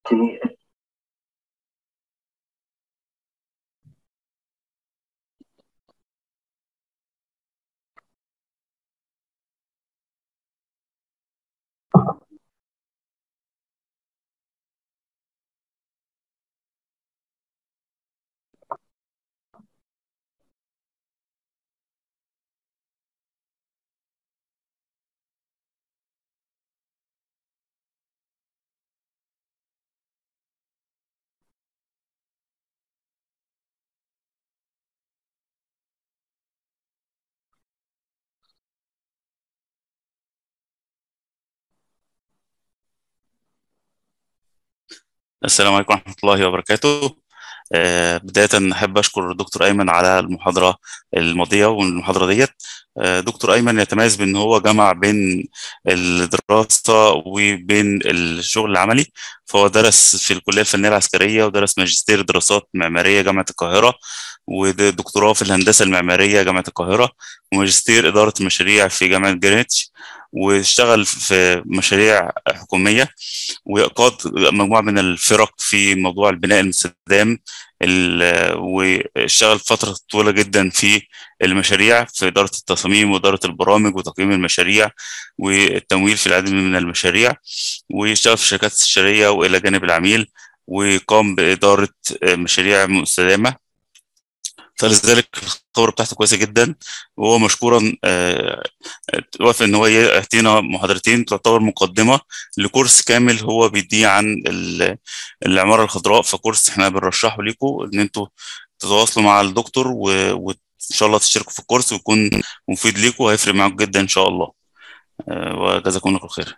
السلام عليكم ورحمة الله وبركاته آه، بداية أحب أشكر دكتور أيمن على المحاضرة الماضية والمحاضرة ديت آه، دكتور أيمن يتميز بأن هو جمع بين الدراسة وبين الشغل العملي فهو درس في الكلية الفنية العسكرية ودرس ماجستير دراسات معمارية جامعة القاهرة ودكتوراه في الهندسة المعمارية جامعة القاهرة وماجستير إدارة المشاريع في جامعة جرينتش واشتغل في مشاريع حكومية وقاد مجموعة من الفرق في موضوع البناء المستدام واشتغل فترة طويلة جدا في المشاريع في إدارة التصاميم وإدارة البرامج وتقييم المشاريع والتمويل في العديد من المشاريع واشتغل في شركات استشارية وإلى جانب العميل وقام بإدارة مشاريع مستدامة فلذلك الخبره بتاعته كويسه جدا وهو مشكورا وافق ان هو يعطينا محاضرتين تعتبر مقدمه لكورس كامل هو بيديه عن العماره الخضراء فكورس احنا بنرشحه لكم ان انتوا تتواصلوا مع الدكتور وان شاء الله تشتركوا في الكورس ويكون مفيد ليكم وهيفرق معاكم جدا ان شاء الله وجزاكم الله خير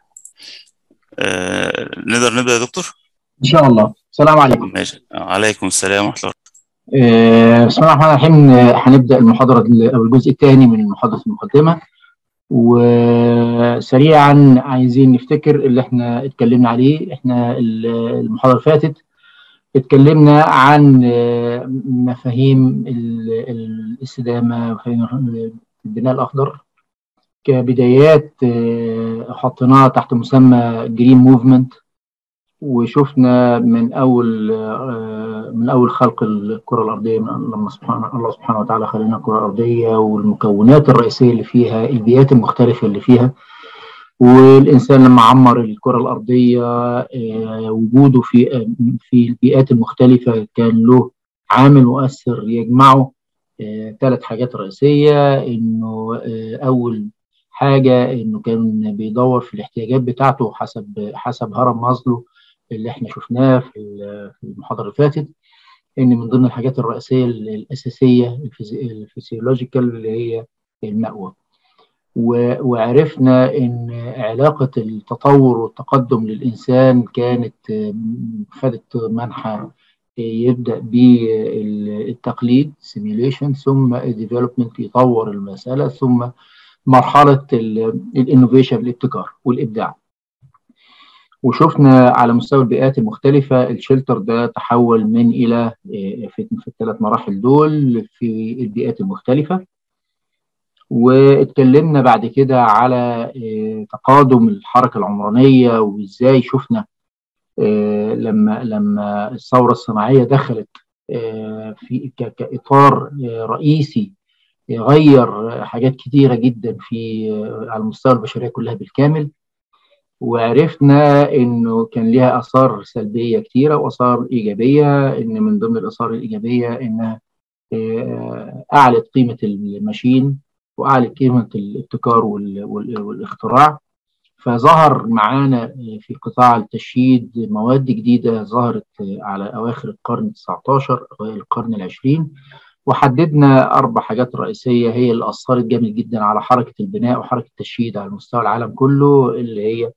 نقدر نبدا يا دكتور ان شاء الله السلام عليكم ماشي عليكم السلام ورحمه الله بسم الله الرحمن الرحيم هنبدا المحاضره او الجزء الثاني من محاضره المقدمه وسريعا عايزين نفتكر اللي احنا اتكلمنا عليه احنا المحاضره اللي فاتت اتكلمنا عن مفاهيم الاستدامه مفاهيم البناء الاخضر كبدايات حطيناها تحت مسمى جرين موفمنت وشفنا من اول من اول خلق الكره الارضيه لما سبحانه الله سبحانه وتعالى خلقنا الكره الارضيه والمكونات الرئيسيه اللي فيها البيئات المختلفه اللي فيها والانسان لما عمر الكره الارضيه وجوده في في البيئات المختلفه كان له عامل مؤثر يجمعه ثلاث حاجات رئيسيه انه اول حاجه انه كان بيدور في الاحتياجات بتاعته حسب حسب هرم مازلو اللي احنا شفناه في المحاضره اللي فاتت ان من ضمن الحاجات الرئيسيه الاساسيه الفسيولوجيكال اللي هي المأوى وعرفنا ان علاقه التطور والتقدم للانسان كانت خدت منحى يبدا بالتقليد سيميوليشن ثم ديفلوبمنت يطور المساله ثم مرحله الانوفيشن الابتكار والابداع وشفنا على مستوى البيئات المختلفة الشلتر ده تحول من إلى في, في الثلاث مراحل دول في البيئات المختلفة واتكلمنا بعد كده على تقادم الحركة العمرانية وإزاي شفنا لما لما الثورة الصناعية دخلت في كإطار رئيسي غير حاجات كتيرة جدا في على مستوى البشرية كلها بالكامل وعرفنا انه كان لها اثار سلبيه كتيره واثار ايجابيه ان من ضمن الاثار الايجابيه انها اعلت قيمه الماشين واعلت قيمه الابتكار والاختراع فظهر معانا في قطاع التشييد مواد جديده ظهرت على اواخر القرن 19 اوائل القرن العشرين وحددنا اربع حاجات رئيسيه هي اللي اثرت جامد جدا على حركه البناء وحركه التشييد على مستوى العالم كله اللي هي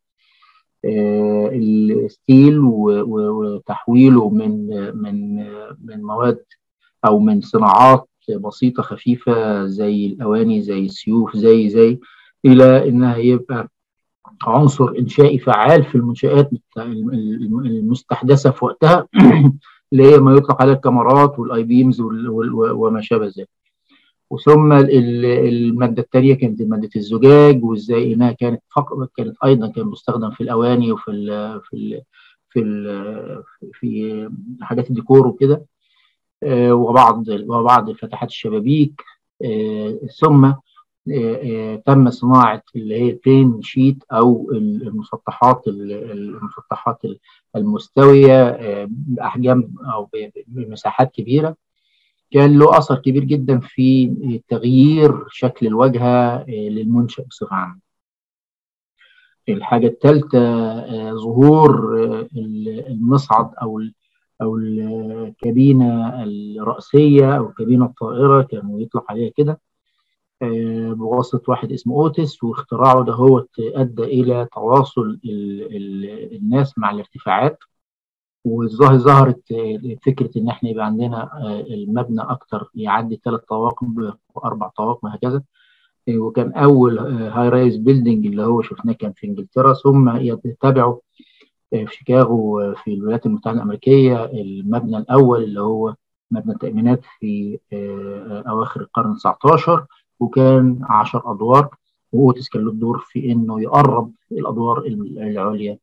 الستيل وتحويله من من من مواد او من صناعات بسيطه خفيفه زي الاواني زي السيوف زي زي الى انها يبقى عنصر انشائي فعال في المنشات المستحدثه في وقتها اللي هي ما يطلق عليها الكاميرات والاي بيمز وما شابه ذلك وثم الماده الثانيه كانت ماده الزجاج وازاي انها كانت فقط كانت ايضا كان مستخدم في الاواني وفي ال في ال في في حاجات الديكور وكده وبعض وبعض فتحات الشبابيك ثم تم صناعه اللي هي بلين شيت او المسطحات المسطحات المستويه باحجام او بمساحات كبيره كان له اثر كبير جدا في تغيير شكل الواجهه للمنشا بصفه عامه. الحاجه الثالثه ظهور المصعد او او الكابينه الراسيه او الكابينه الطائره كانوا يطلق عليها كده بواسطه واحد اسمه اوتس واختراعه ده هو ادى الى تواصل الناس مع الارتفاعات والظاهر ظهرت فكره ان احنا يبقى عندنا المبنى اكتر يعدي ثلاث طواقم واربع طواقم وهكذا وكان اول هاي رايز بيلدينج اللي هو شفناه كان في انجلترا ثم يتبعه في شيكاغو في الولايات المتحده الامريكيه المبنى الاول اللي هو مبنى التامينات في اواخر القرن 19 وكان 10 ادوار واوتس كان له الدور في انه يقرب الادوار العليا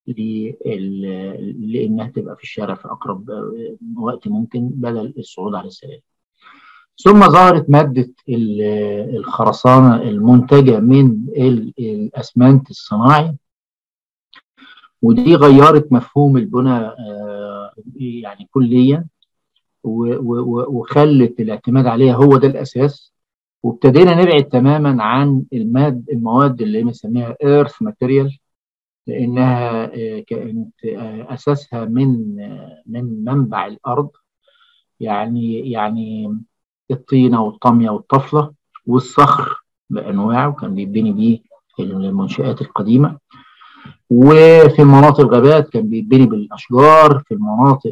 لانها تبقى في الشارع في اقرب وقت ممكن بدل الصعود على السلالم. ثم ظهرت ماده الخرسانه المنتجه من الاسمنت الصناعي ودي غيرت مفهوم البناء يعني كليا وخلت الاعتماد عليها هو ده الاساس وابتدينا نبعد تماما عن الماد المواد اللي بنسميها ايرث ماتيريال لانها كانت اساسها من من منبع الارض يعني يعني الطينه والطميه والطفله والصخر بانواعه كان بيتبني بيه في المنشات القديمه وفي مناطق الغابات كان بيتبني بالاشجار في المناطق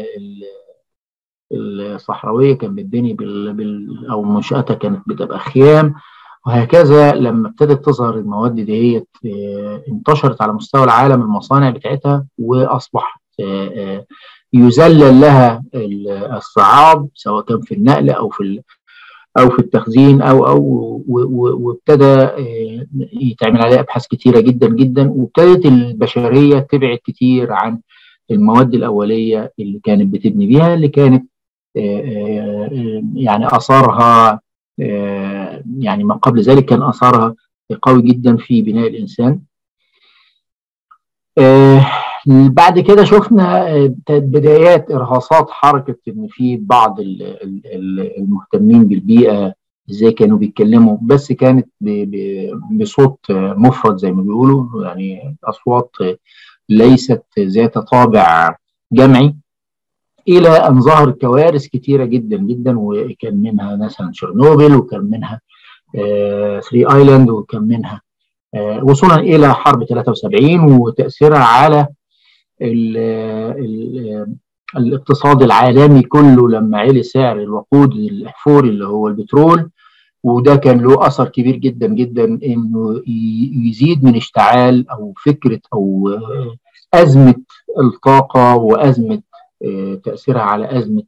الصحراويه كان بيتبني بال... بال... او منشاتها كانت بتبقى خيام وهكذا لما ابتدت تظهر المواد ديت انتشرت على مستوى العالم المصانع بتاعتها واصبحت يذلل لها الصعاب سواء كان في النقل او في او في التخزين او او وابتدى يتعمل عليها ابحاث كتيره جدا جدا وابتدت البشريه تبعد كتير عن المواد الاوليه اللي كانت بتبني بيها اللي كانت يعني اثارها يعني ما قبل ذلك كان اثارها قوي جدا في بناء الانسان بعد كده شفنا بدايات ارهاصات حركه ان في بعض المهتمين بالبيئه ازاي كانوا بيتكلموا بس كانت بصوت مفرد زي ما بيقولوا يعني اصوات ليست ذات طابع جمعي الى ان ظهرت كوارث كتيره جدا جدا وكان منها مثلا تشيرنوبل وكان منها ثري آه ايلاند وكان منها آه وصولا الى حرب 73 وتاثيرها على ال ال الاقتصاد العالمي كله لما علي سعر الوقود الاحفوري اللي هو البترول وده كان له اثر كبير جدا جدا انه يزيد من اشتعال او فكره او ازمه الطاقه وازمه تاثيرها على ازمه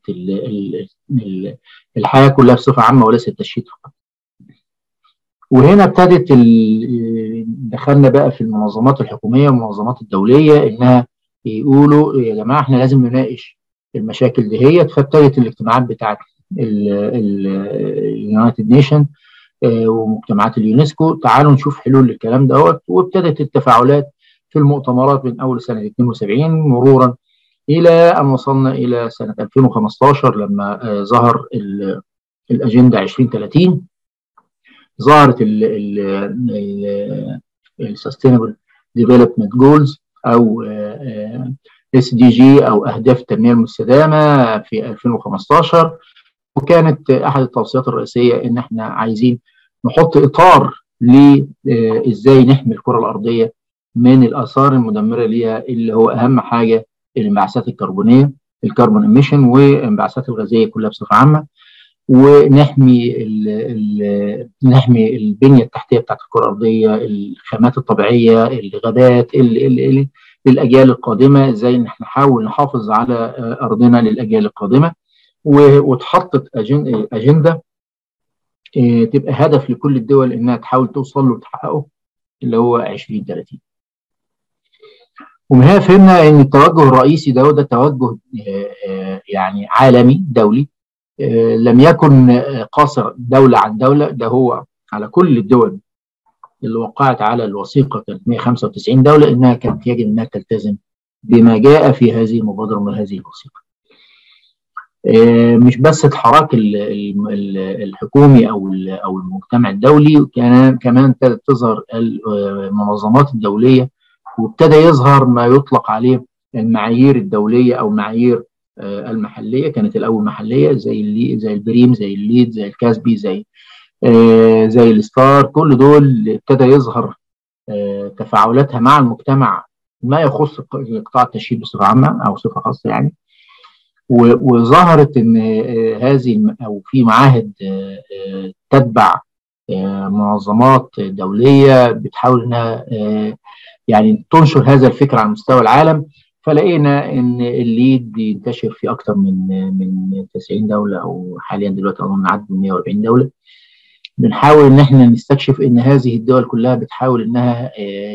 الحياه كلها بصفه عامه وليس التشييد فقط. وهنا ابتدت دخلنا بقى في المنظمات الحكوميه والمنظمات الدوليه انها يقولوا يا جماعه احنا لازم نناقش المشاكل دهيت فابتدت الاجتماعات بتاعت اليونايتد نيشن ومجتمعات اليونسكو تعالوا نشوف حلول للكلام دوت وابتدت التفاعلات في المؤتمرات من اول سنه 72 مرورا الى ان وصلنا الى سنه 2015 لما ظهر الاجنده 2030 ظهرت السستينبل ديفلوبمنت جولز او اس دي جي او اهداف التنميه المستدامه في 2015 وكانت احد التوصيات الرئيسيه ان احنا عايزين نحط اطار لازاي نحمي الكره الارضيه من الاثار المدمره ليها اللي هو اهم حاجه الانبعاثات الكربونيه الكربون ايميشن والانبعاثات الغازيه كلها بصفه عامه ونحمي ال ال نحمي البنيه التحتيه بتاعت الكره الارضيه الخامات الطبيعيه الغابات ال ال للاجيال القادمه ازاي ان احنا نحاول نحافظ على ارضنا للاجيال القادمه واتحطت اجنده تبقى هدف لكل الدول انها تحاول توصل له وتحققه اللي هو 2030 ومن هنا فهمنا ان التوجه الرئيسي ده ده توجه يعني عالمي دولي لم يكن قاصر دولة عن دولة ده هو على كل الدول اللي وقعت على الوثيقة كانت 195 دولة إنها كانت يجب إنها تلتزم بما جاء في هذه المبادرة من هذه الوثيقة. مش بس الحراك الحكومي او او المجتمع الدولي كان كمان ابتدت تظهر المنظمات الدوليه وابتدى يظهر ما يطلق عليه المعايير الدوليه او معايير المحليه كانت الاول محليه زي اللي زي البريم زي الليد زي الكاسبي زي زي الستار كل دول ابتدى يظهر تفاعلاتها مع المجتمع ما يخص قطاع التشييد بصفه عامه او صفه خاصه يعني وظهرت ان هذه او في معاهد تتبع منظمات دوليه بتحاول انها يعني تنشر هذا الفكر على مستوى العالم فلقينا ان الليد ينتشر في اكثر من من 90 دوله او حاليا دلوقتي اظن عدد 140 دوله بنحاول ان احنا نستكشف ان هذه الدول كلها بتحاول انها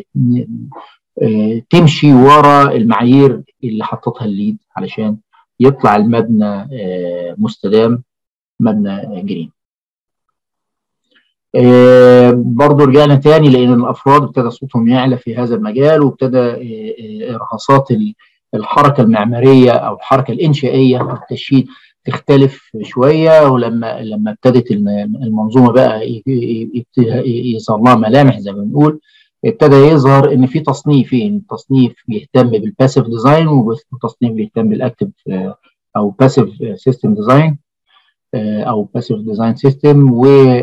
تمشي ورا المعايير اللي حطتها الليد علشان يطلع المبنى مستدام مبنى جرين برضه رجعنا تاني لان الافراد ابتدى صوتهم يعلى في هذا المجال وابتدى ارهاصات الحركه المعماريه او الحركه الانشائيه او التشييد تختلف شويه ولما لما ابتدت المنظومه بقى يظهر لها ملامح زي ما بنقول ابتدى يظهر ان في تصنيفين تصنيف بيهتم بالباسيف ديزاين وتصنيف بيهتم بالاكتف او باسيف سيستم ديزاين او باسيف ديزاين سيستم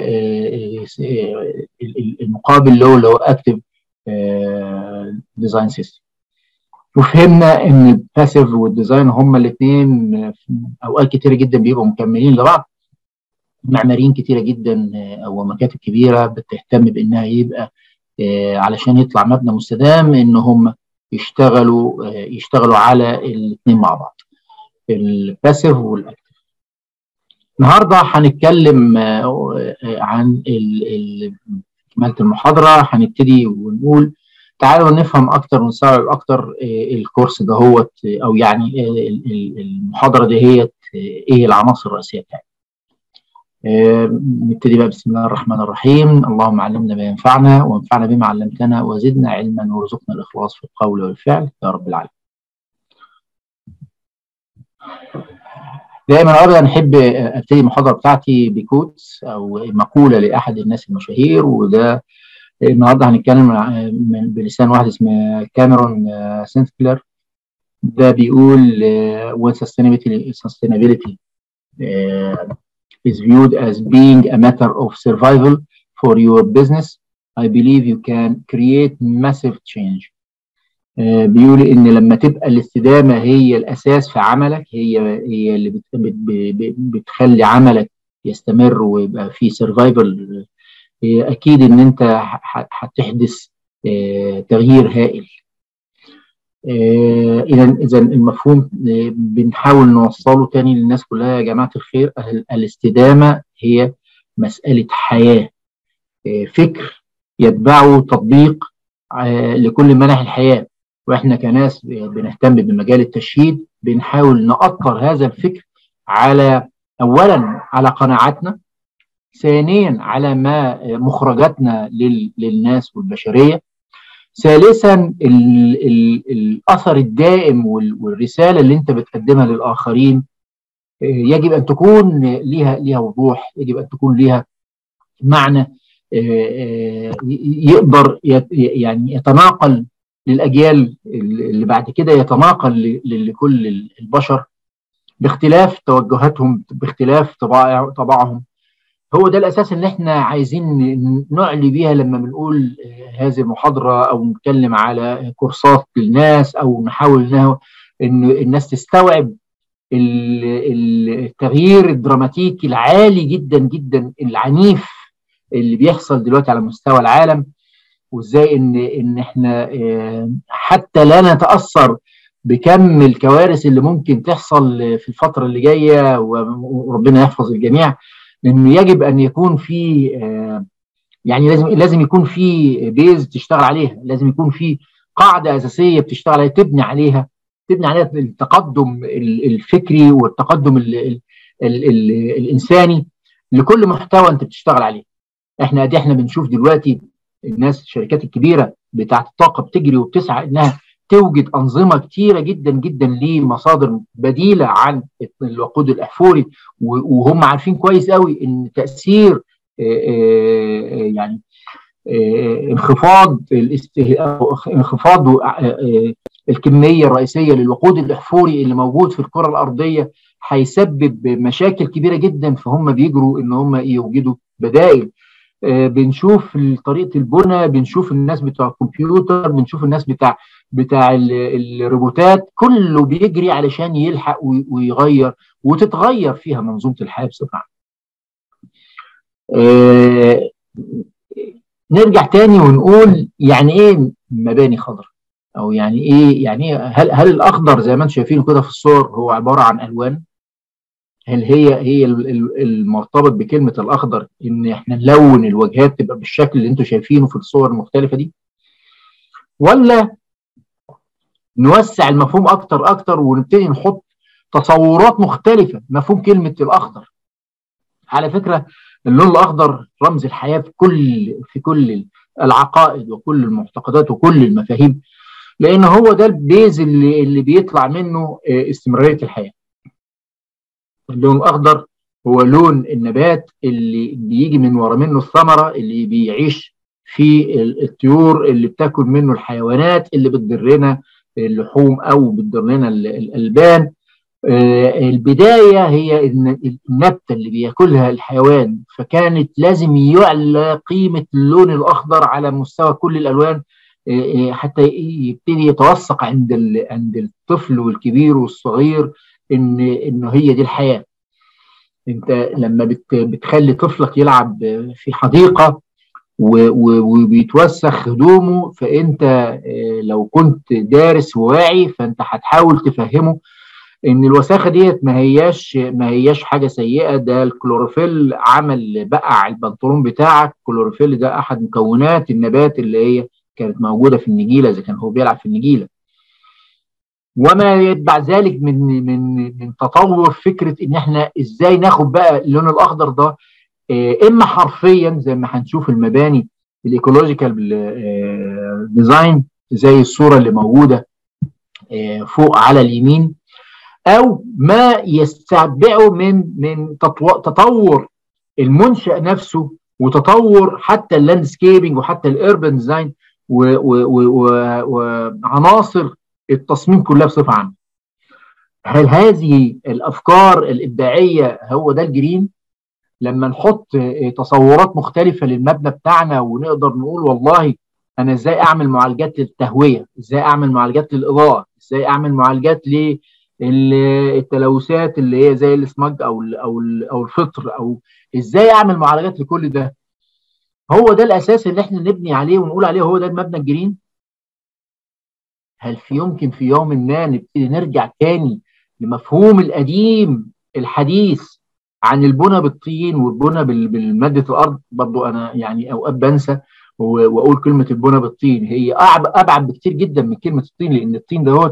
والمقابل له اللي هو اكتف ديزاين سيستم وفهمنا ان الباسيف والديزاين هما الاثنين اوقات كتيره جدا بيبقوا مكملين لبعض معماريين كتيره جدا او مكاتب كبيره بتهتم بانها يبقى علشان يطلع مبنى مستدام ان هم يشتغلوا يشتغلوا على الاثنين مع بعض الباسيف والاكتف النهارده هنتكلم عن كمالة المحاضرة هنبتدي ونقول تعالوا نفهم أكتر ونستوعب أكتر الكورس دهوت أو يعني المحاضرة دهيت إيه العناصر الرئيسية بتاعتها. نبتدي بقى بسم الله الرحمن الرحيم اللهم علمنا ما ينفعنا وانفعنا بما علمتنا وزدنا علما وارزقنا الإخلاص في القول والفعل يا رب العالمين. دائما ابدا احب ابتدي المحاضره بتاعتي بكوتس او مقوله لاحد الناس المشاهير وده النهارده هنتكلم بلسان واحد اسمه كاميرون سينكلير ده بيقول when sustainability sustainability uh, is viewed as being a matter of survival for your business I believe you can create massive change بيقول ان لما تبقى الاستدامه هي الاساس في عملك هي هي اللي بت بت بتخلي عملك يستمر ويبقى فيه سرفايفل اكيد ان انت هتحدث تغيير هائل اذا اذا المفهوم بنحاول نوصله تاني للناس كلها يا جماعه الخير الاستدامه هي مساله حياه فكر يتبعه تطبيق لكل مناحي الحياه واحنا كناس بنهتم بمجال التشييد بنحاول نأطر هذا الفكر على اولا على قناعاتنا ثانيا على ما مخرجاتنا للناس والبشريه ثالثا ال ال الاثر الدائم والرساله اللي انت بتقدمها للاخرين يجب ان تكون ليها ليها وضوح يجب ان تكون ليها معنى يقدر يعني يتناقل للاجيال اللي بعد كده يتناقل لكل البشر باختلاف توجهاتهم باختلاف طباع طباعهم هو ده الاساس اللي احنا عايزين نعلي بيها لما بنقول هذه المحاضره او نتكلم على كورسات للناس او نحاول انه ان الناس تستوعب التغيير الدراماتيكي العالي جدا جدا العنيف اللي بيحصل دلوقتي على مستوى العالم وازاي ان ان احنا حتى لا نتاثر بكم الكوارث اللي ممكن تحصل في الفتره اللي جايه وربنا يحفظ الجميع انه يجب ان يكون في يعني لازم لازم يكون في بيز تشتغل عليها لازم يكون في قاعده اساسيه بتشتغل عليها تبني عليها تبني عليها التقدم الفكري والتقدم ال ال ال ال الانساني لكل محتوى انت بتشتغل عليه احنا دي احنا بنشوف دلوقتي الناس الشركات الكبيره بتاعت الطاقه بتجري وبتسعى انها توجد انظمه كتيره جدا جدا لمصادر بديله عن الوقود الاحفوري وهم عارفين كويس قوي ان تاثير يعني انخفاض انخفاض الكميه الرئيسيه للوقود الاحفوري اللي موجود في الكره الارضيه هيسبب مشاكل كبيره جدا فهم بيجروا ان هم يوجدوا بدائل بنشوف طريقه البنى بنشوف الناس بتوع الكمبيوتر بنشوف الناس بتاع بتاع الروبوتات كله بيجري علشان يلحق ويغير وتتغير فيها منظومه الحياه بصفه عامه. آه نرجع تاني ونقول يعني ايه مباني خضراء او يعني ايه يعني إيه هل هل الاخضر زي ما انتم شايفينه كده في الصور هو عباره عن الوان هل هي هي المرتبط بكلمه الاخضر ان احنا نلون الواجهات تبقى بالشكل اللي انتم شايفينه في الصور المختلفه دي ولا نوسع المفهوم اكتر اكتر ونبتدي نحط تصورات مختلفه مفهوم كلمه الاخضر على فكره اللون الاخضر رمز الحياه في كل في كل العقائد وكل المعتقدات وكل المفاهيم لان هو ده البيز اللي اللي بيطلع منه استمراريه الحياه اللون الاخضر هو لون النبات اللي بيجي من ورا منه الثمره اللي بيعيش في الطيور اللي بتاكل منه الحيوانات اللي بتضرنا اللحوم او بتضر لنا الالبان البدايه هي النبته اللي بياكلها الحيوان فكانت لازم يعلى قيمه اللون الاخضر على مستوى كل الالوان حتى يبتدي يتوثق عند عند الطفل والكبير والصغير ان انه هي دي الحياه انت لما بتخلي طفلك يلعب في حديقه وبيتوسخ هدومه فانت لو كنت دارس وواعي فانت هتحاول تفهمه ان الوساخه ديت ما هياش ما هياش حاجه سيئه ده الكلوروفيل عمل بقع البنطلون بتاعك الكلوروفيل ده احد مكونات النبات اللي هي كانت موجوده في النجيله اذا كان هو بيلعب في النجيله وما يتبع ذلك من من من تطور فكره ان احنا ازاي ناخد بقى اللون الاخضر ده اما حرفيا زي ما هنشوف المباني الايكولوجيكال ديزاين زي الصوره اللي موجوده فوق على اليمين او ما يستتبعه من من تطور المنشا نفسه وتطور حتى اللاندسكيبنج وحتى الاربن ديزاين وعناصر التصميم كلها بصفه عامه. هل هذه الافكار الابداعيه هو ده الجرين؟ لما نحط تصورات مختلفه للمبنى بتاعنا ونقدر نقول والله انا ازاي اعمل معالجات للتهويه، ازاي اعمل معالجات للاضاءه، ازاي اعمل معالجات للتلوثات اللي هي زي السمج او ال او ال او الفطر او ازاي اعمل معالجات لكل ده. هو ده الاساس اللي احنا نبني عليه ونقول عليه هو ده المبنى الجرين؟ هل في يمكن في يوم ما نبتدي نرجع تاني لمفهوم القديم الحديث عن البنى بالطين والبنى بالمادة الأرض برضو أنا يعني أوقات بنسى وأقول كلمة البنى بالطين هي أبعد بكتير جدا من كلمة الطين لأن الطين ده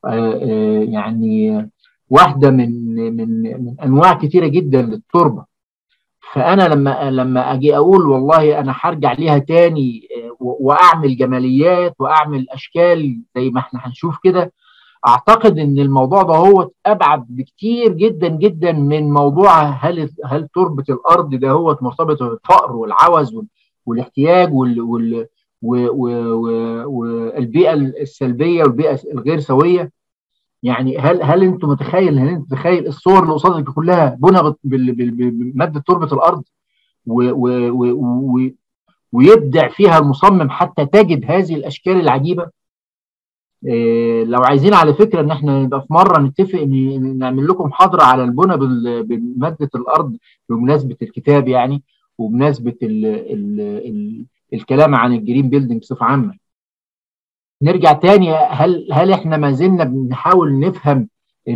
يعني واحدة من من من أنواع كتيرة جدا للتربة فأنا لما لما أجي أقول والله أنا هرجع ليها تاني وأعمل جماليات وأعمل أشكال زي ما إحنا هنشوف كده اعتقد ان الموضوع ده هو ابعد بكتير جدا جدا من موضوع هل هل تربه الارض ده هو مرتبطه بالفقر والعوز والاحتياج وال وال والبيئه السلبيه والبيئه الغير سويه يعني هل هل انتم متخيل هل انت متخيل الصور اللي قصادك كلها بنى بماده تربه الارض و و و ويبدع فيها المصمم حتى تجد هذه الاشكال العجيبه إيه لو عايزين على فكره ان احنا نبقى في مره نتفق ان نعمل لكم محاضره على البنى بماده الارض بمناسبه الكتاب يعني وبمناسبه ال ال ال الكلام عن الجرين بيلدينج بصفه عامه. نرجع تاني هل هل احنا ما زلنا بنحاول نفهم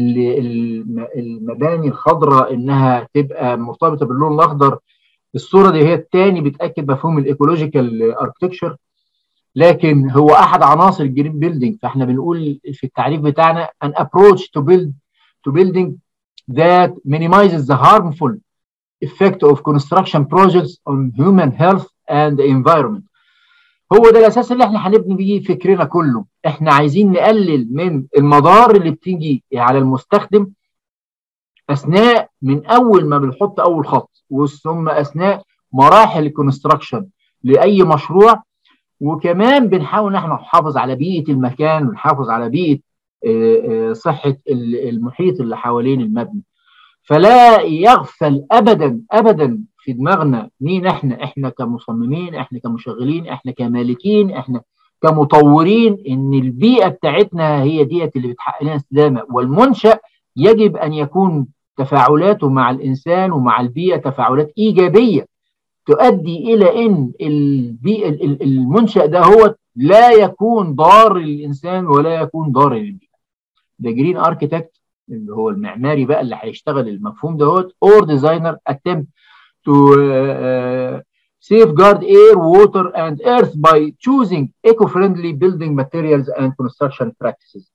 المباني الخضراء انها تبقى مرتبطه باللون الاخضر الصوره دي هي الثاني بتاكد مفهوم الايكولوجيكال اركتكشر لكن هو احد عناصر الجرين بيلدينج فاحنا بنقول في التعريف بتاعنا an approach to build to building that minimizes the harmful effect of construction projects on human health and the environment هو ده الاساس اللي احنا هنبني بيه فكرنا كله احنا عايزين نقلل من المضار اللي بتيجي على المستخدم اثناء من اول ما بنحط اول خط ثم اثناء مراحل الكونستراكشن لاي مشروع وكمان بنحاول ان احنا نحافظ على بيئه المكان ونحافظ على بيئه صحه المحيط اللي حوالين المبنى فلا يغفل ابدا ابدا في دماغنا مين احنا احنا كمصممين احنا كمشغلين احنا كمالكين احنا كمطورين ان البيئه بتاعتنا هي ديت اللي بتحقق لنا استدامه والمنشا يجب ان يكون تفاعلاته مع الانسان ومع البيئه تفاعلات ايجابيه تؤدي الى ان البيئه المنشا ده هو لا يكون ضار للانسان ولا يكون ضار للبيئه. ده جرين اركيتكت اللي هو المعماري بقى اللي هيشتغل المفهوم دوت اور ديزاينر attempt to uh, safeguard air, water and earth by choosing eco-friendly building materials and construction practices.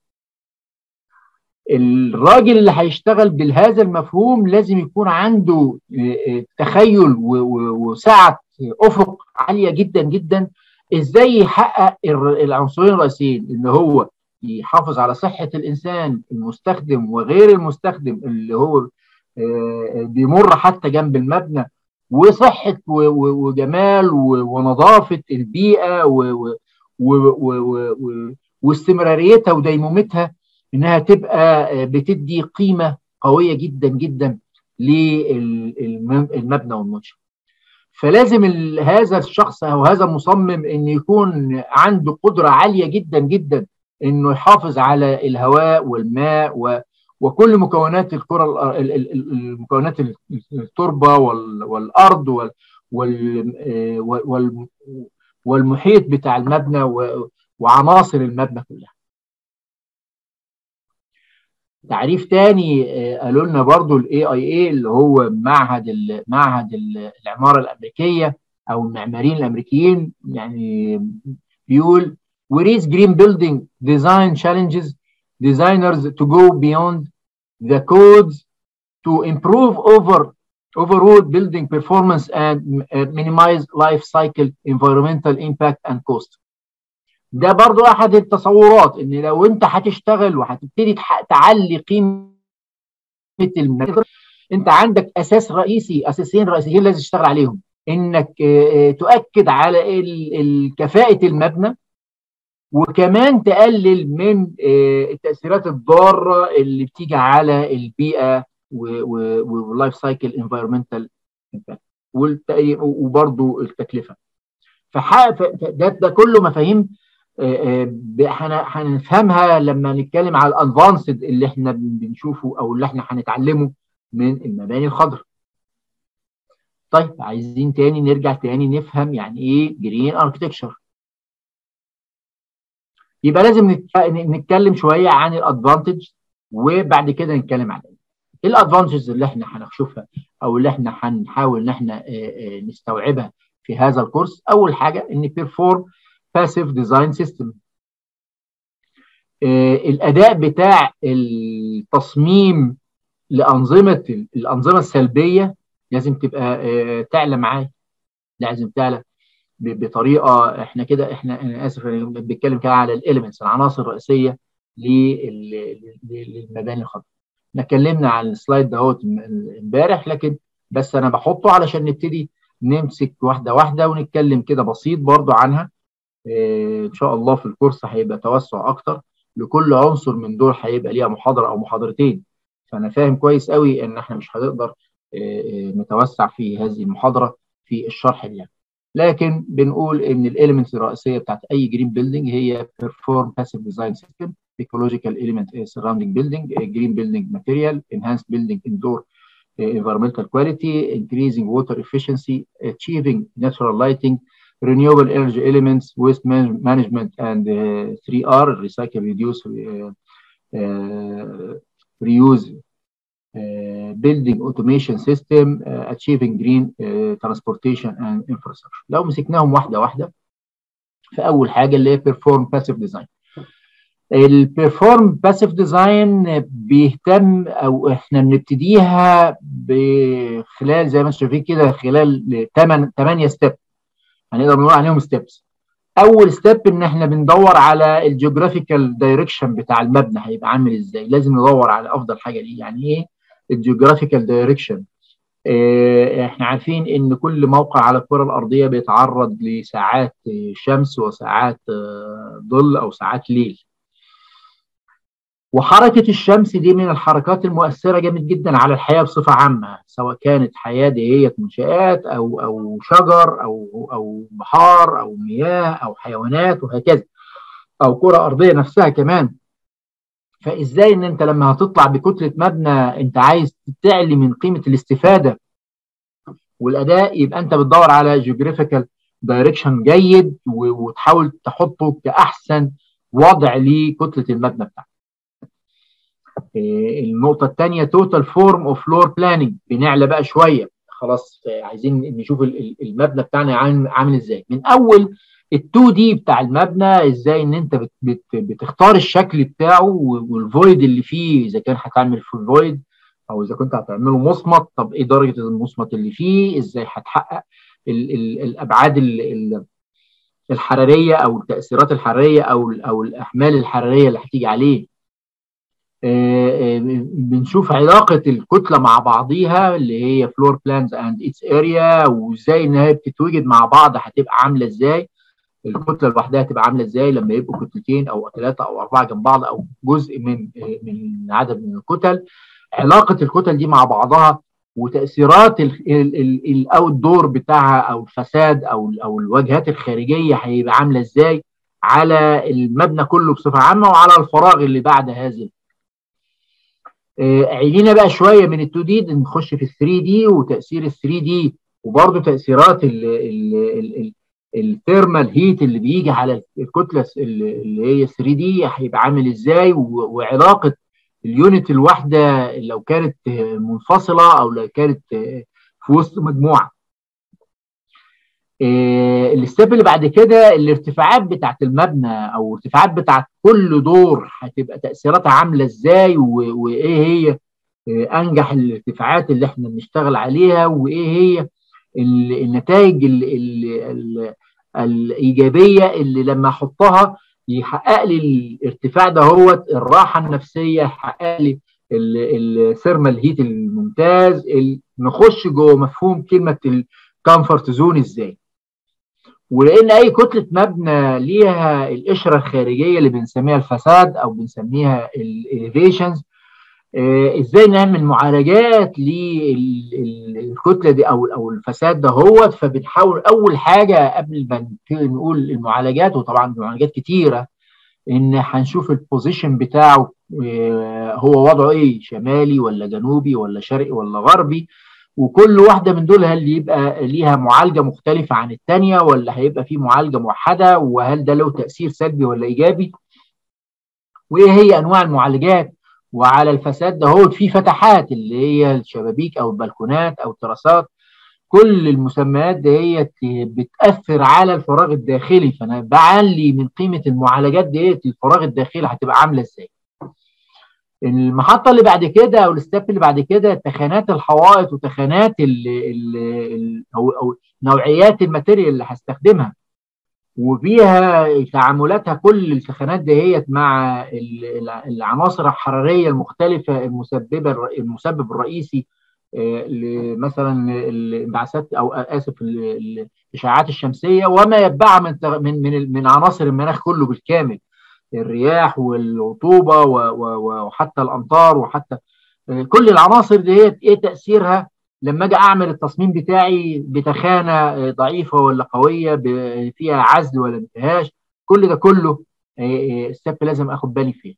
الراجل اللي هيشتغل بهذا المفهوم لازم يكون عنده تخيل وسعه افق عاليه جدا جدا ازاي يحقق العنصرين الرئيسيين ان هو يحافظ على صحه الانسان المستخدم وغير المستخدم اللي هو بيمر حتى جنب المبنى وصحه وجمال ونظافه البيئه واستمراريتها وديمومتها انها تبقى بتدي قيمه قويه جدا جدا للمبنى والمنشا فلازم هذا الشخص او هذا المصمم ان يكون عنده قدره عاليه جدا جدا انه يحافظ على الهواء والماء و وكل مكونات الكره المكونات التربه والارض والمحيط بتاع المبنى وعناصر المبنى كلها تعريف تاني قالوا لنا برضو الاي اي اي اللي هو معهد معهد العماره الامريكيه او المعماريين الامريكيين يعني بيقول where is green building design challenges designers to go beyond the codes to improve over overall building performance and minimize life cycle environmental impact and cost ده برضو احد التصورات ان لو انت هتشتغل وهتبتدي تعلي قيمه المبنى انت عندك اساس رئيسي اساسين رئيسيين لازم تشتغل عليهم انك تؤكد على كفاءه المبنى وكمان تقلل من التاثيرات الضاره اللي بتيجي على البيئه واللايف سايكل انفايرمنتال وبرضه التكلفه فده ده كله مفاهيم هنفهمها لما نتكلم على الادفانسد اللي احنا بنشوفه او اللي احنا هنتعلمه من المباني الخضراء. طيب عايزين تاني نرجع تاني نفهم يعني ايه جرين اركتكشر. يبقى لازم نتكلم شويه عن الادفانتج وبعد كده نتكلم عن ايه الادفانتجز اللي احنا هنشوفها او اللي احنا هنحاول ان احنا نستوعبها في هذا الكورس اول حاجه ان بيرفورم باسيف ديزاين سيستم الاداء بتاع التصميم لانظمه الانظمه السلبيه لازم تبقى تعلى معايا لازم تعلى بطريقه احنا كده احنا انا اسف انا بتكلم كده على الاليمنتس العناصر الرئيسيه للمباني الخضراء احنا اتكلمنا عن السلايد دهوت امبارح لكن بس انا بحطه علشان نبتدي نمسك واحده واحده ونتكلم كده بسيط برضو عنها اه ان شاء الله في الكورس هيبقى توسع اكتر لكل عنصر من دول هيبقى ليها محاضره او محاضرتين فانا فاهم كويس قوي ان احنا مش هنقدر اه نتوسع في هذه المحاضره في الشرح يعني لكن بنقول ان الاليمنتس الرئيسيه بتاعت اي جرين بيلدينج هي perform passive design system ecological element surrounding building green building material enhanced building indoor environmental quality increasing water efficiency achieving natural lighting renewable energy elements waste man management and uh, 3R recycle reduce uh, uh, reuse Uh, building automation system uh, achieving green uh, transportation and infrastructure لو مسكناهم واحده واحده في اول حاجه اللي هي بيرفورم باسيف ديزاين البيرفورم باسيف ديزاين بيهتم او احنا بنبتديها بخلال زي ما انتم شايفين كده خلال 8 8 ستيب هنقدر نقول عليهم ستيبس اول ستيب ان احنا بندور على الجيوغرافيكال دايركشن بتاع المبنى هيبقى عامل ازاي لازم ندور على افضل حاجه ليه يعني ايه الجيوغرافيكال دايركشن احنا عارفين ان كل موقع على الكره الارضيه بيتعرض لساعات شمس وساعات ظل او ساعات ليل وحركه الشمس دي من الحركات المؤثره جامد جدا على الحياه بصفه عامه سواء كانت حياه دهية منشات او او شجر او او بحار او مياه او حيوانات وهكذا او كره ارضيه نفسها كمان فازاي ان انت لما هتطلع بكتله مبنى انت عايز تعلي من قيمه الاستفاده والاداء يبقى انت بتدور على جيوغرافيكال دايركشن جيد وتحاول تحطه كاحسن وضع لكتله المبنى بتاعك. النقطه الثانيه توتال فورم اوف فلور بلاننج بنعلى بقى شويه خلاص عايزين نشوف المبنى بتاعنا عامل ازاي من اول ال2 دي بتاع المبنى ازاي ان انت بت بت بتختار الشكل بتاعه والفويد اللي فيه اذا كان هتعمل فول فويد او اذا كنت هتعمله مصمت طب ايه درجه المصمت اللي فيه ازاي هتحقق ال ال الابعاد ال ال الحراريه او التاثيرات الحراريه او او الاحمال الحراريه اللي هتيجي عليه آه آه بنشوف علاقه الكتله مع بعضيها اللي هي فلور بلانز اند اتس اريا وازاي ان هي بتتوجد مع بعض هتبقى عامله ازاي الكتله لوحدها تبقى عامله ازاي لما يبقوا كتلتين او ثلاثه او اربعه جنب بعض او جزء من من عدد من الكتل علاقه الكتل دي مع بعضها وتاثيرات الاوت دور بتاعها او الفساد او او الواجهات الخارجيه هيبقى عامله ازاي على المبنى كله بصفه عامه وعلى الفراغ اللي بعد هذه عينينا بقى شويه من ال2 دي نخش في ال 3 دي وتاثير ال 3 دي وبرده تاثيرات ال ال ال الثيرمال هيت اللي بيجي على الكتله اللي هي 3 دي هيبقى عامل ازاي وعلاقه اليونت الواحده لو كانت منفصله او لو كانت في وسط مجموعه. الستيب اللي بعد كده الارتفاعات بتاعت المبنى او الارتفاعات بتاعت كل دور هتبقى تاثيراتها عامله ازاي وايه هي انجح الارتفاعات اللي احنا بنشتغل عليها وايه هي النتائج ال ال ال الايجابيه اللي لما احطها يحقق لي الارتفاع ده هو الراحه النفسيه يحقق لي الثيرمال هيت الممتاز نخش جوه مفهوم كلمه الكومفورت زون ازاي ولان اي كتله مبنى ليها القشره الخارجيه اللي بنسميها الفساد او بنسميها الاليفيشنز ازاي نعمل معالجات للكتله دي او او الفساد ده هو فبنحاول اول حاجه قبل ما نقول المعالجات وطبعا المعالجات كتيره ان هنشوف البوزيشن بتاعه هو وضعه ايه شمالي ولا جنوبي ولا شرقي ولا غربي وكل واحده من دول هل يبقى ليها معالجه مختلفه عن الثانيه ولا هيبقى في معالجه موحده وهل ده له تاثير سلبي ولا ايجابي وايه هي انواع المعالجات وعلى الفساد ده هو في فتحات اللي هي الشبابيك او البلكونات او التراسات كل المسميات ديت بتاثر على الفراغ الداخلي فانا بعلي من قيمه المعالجات ديت الفراغ الداخلي هتبقى عامله ازاي المحطه اللي بعد كده او الستيب اللي بعد كده تخانات الحوائط وتخانات ال ال ال أو, او نوعيات الماتيريال اللي هستخدمها وفيها تعاملاتها كل التخانات دهيت مع العناصر الحراريه المختلفه المسببه المسبب الرئيسي مثلا الانبعاثات او اسف الاشعاعات الشمسيه وما يتبعها من من من, من عناصر المناخ كله بالكامل الرياح والرطوبه وحتى الامطار وحتى كل العناصر ديت ايه تاثيرها لما اجي اعمل التصميم بتاعي بتخانه ضعيفه ولا قويه فيها عزل ولا ما فيهاش كل ده كله ستيب لازم اخد بالي فيه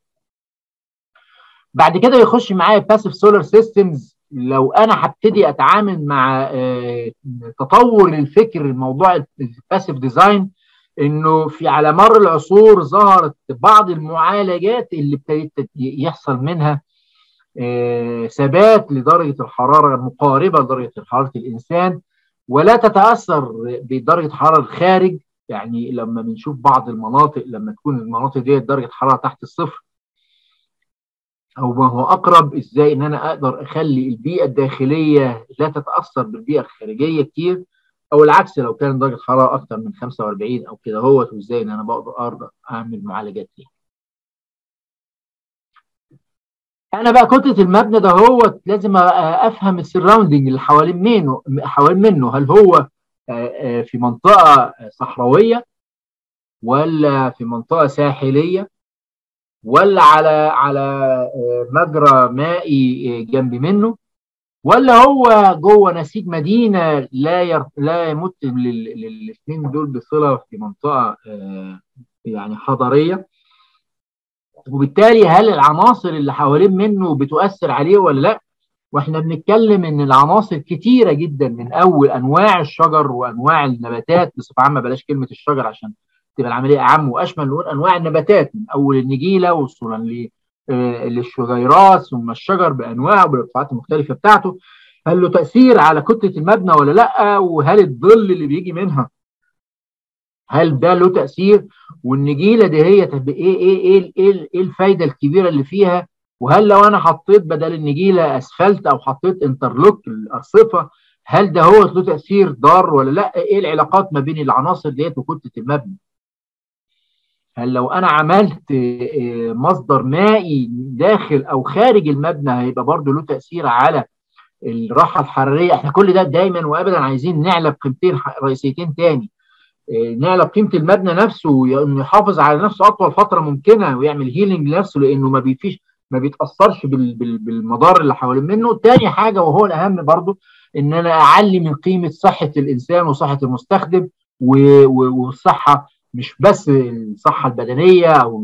بعد كده يخش معايا باسيف سولار سيستمز لو انا هبتدي اتعامل مع تطور الفكر الموضوع الباسيف ديزاين انه في على مر العصور ظهرت بعض المعالجات اللي ابتدت يحصل منها ثبات لدرجه الحراره المقاربه لدرجه حراره الانسان ولا تتاثر بدرجه حراره الخارج يعني لما بنشوف بعض المناطق لما تكون المناطق دي درجه حراره تحت الصفر او ما هو اقرب ازاي ان انا اقدر اخلي البيئه الداخليه لا تتاثر بالبيئه الخارجيه كتير او العكس لو كان درجه حراره اكتر من 45 او كده هوت وازاي ان انا بقدر اقدر اعمل معالجات ليها انا بقى كتله المبنى ده هو لازم افهم السراوندنج اللي حوالين منه حوالين منه هل هو في منطقه صحراويه ولا في منطقه ساحليه ولا على على مجرى مائي جنب منه ولا هو جوه نسيج مدينه لا ير... لا يمت للاثنين دول بصله في منطقه يعني حضريه وبالتالي هل العناصر اللي حوالين منه بتؤثر عليه ولا لا واحنا بنتكلم ان العناصر كتيره جدا من اول انواع الشجر وانواع النباتات بصفه عامه بلاش كلمه الشجر عشان تبقى العمليه اعم واشمل نقول انواع النباتات من اول النجيله وصولا للشجيرات ثم الشجر بانواعه بالارتفاعات المختلفه بتاعته هل له تاثير على كتله المبنى ولا لا وهل الظل اللي بيجي منها هل ده له تاثير والنجيله دي هي طب ايه ايه ايه ايه, إيه الفايده الكبيره اللي فيها وهل لو انا حطيت بدل النجيله اسفلت او حطيت انترلوك الارصفه هل ده هو له تاثير ضار ولا لا ايه العلاقات ما بين العناصر ديت وكتله المبنى هل لو انا عملت مصدر مائي داخل او خارج المبنى هيبقى برضه له تاثير على الراحه الحراريه احنا كل ده دايما وابدا عايزين نعلى بقيمتين رئيسيتين تاني نعلى قيمه المبنى نفسه انه يحافظ على نفسه اطول فتره ممكنه ويعمل هيلينج لنفسه لانه ما بيفيش ما بيتاثرش بالمدار اللي حوالين منه تاني حاجه وهو الاهم برضه ان انا اعلي من قيمه صحه الانسان وصحه المستخدم والصحه مش بس الصحه البدنيه او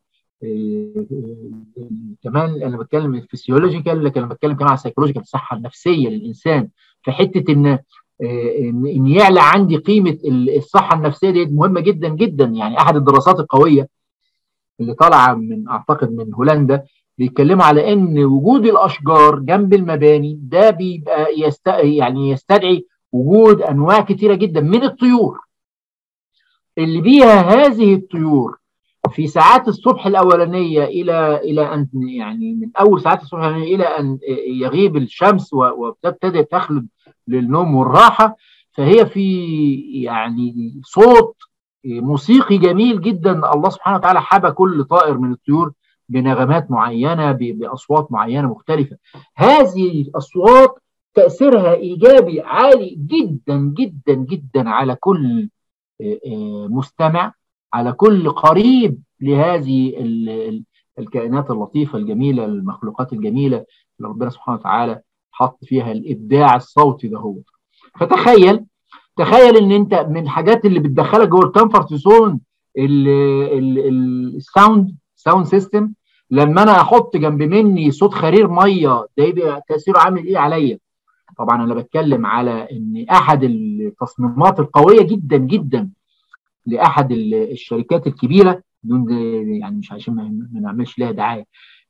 كمان انا بتكلم الفسيولوجيكال لكن انا بتكلم كمان على السيكولوجيكال الصحه النفسيه للانسان في حته ان ان يعلى عندي قيمه الصحه النفسيه دي مهمه جدا جدا يعني احد الدراسات القويه اللي طالعه من اعتقد من هولندا بيتكلموا على ان وجود الاشجار جنب المباني ده بيبقى يست يعني يستدعي وجود انواع كثيره جدا من الطيور اللي بيها هذه الطيور في ساعات الصبح الاولانيه الى الى ان يعني من اول ساعات الصبح الاولانيه الى ان يغيب الشمس وتبتدي تخلد للنوم والراحه فهي في يعني صوت موسيقي جميل جدا الله سبحانه وتعالى حبى كل طائر من الطيور بنغمات معينه باصوات معينه مختلفه هذه الاصوات تاثيرها ايجابي عالي جدا جدا جدا على كل مستمع على كل قريب لهذه الكائنات اللطيفه الجميله المخلوقات الجميله اللي ربنا سبحانه وتعالى حط فيها الابداع الصوتي ده هو فتخيل تخيل ان انت من الحاجات اللي بتدخلك جوه الكمفورت زون الساوند ساوند سيستم لما انا احط جنب مني صوت خرير ميه ده يبقى تاثيره عامل ايه عليا طبعا انا بتكلم على ان احد التصميمات القويه جدا جدا لاحد الشركات الكبيره دون يعني مش عشان ما نعملش لها دعايه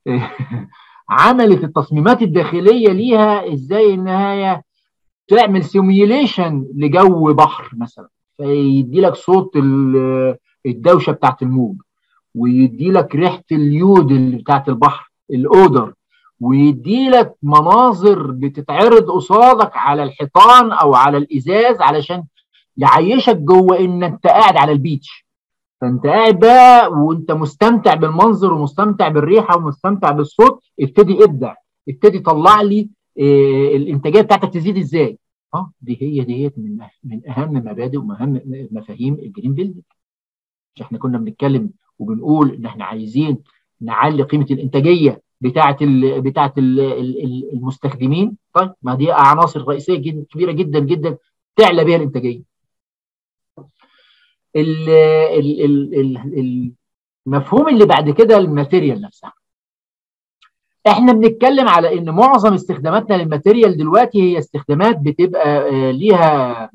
عملت التصميمات الداخليه ليها ازاي انها تعمل سيميوليشن لجو بحر مثلا فيدي لك صوت الدوشه بتاعت الموج ويدي لك ريحه اليود اللي بتاعت البحر الاودر ويدي لك مناظر بتتعرض قصادك على الحيطان او على الازاز علشان يعيشك جوه ان انت قاعد على البيتش فانت قاعد بقى وانت مستمتع بالمنظر ومستمتع بالريحه ومستمتع بالصوت ابتدي ابدع ابتدي طلع لي إيه الانتاجيه بتاعتك تزيد ازاي اه دي هي ديت من من اهم مبادئ ومهم مفاهيم الجرين بيلدينج مش احنا كنا بنتكلم وبنقول ان احنا عايزين نعلي قيمه الانتاجيه بتاعه ال بتاعه ال المستخدمين طيب ما دي عناصر رئيسيه جدا كبيره جدا جدا تعلى بها الانتاجيه المفهوم اللي بعد كده الماتيريال نفسها احنا بنتكلم على ان معظم استخداماتنا للماتيريال دلوقتي هي استخدامات بتبقى ليها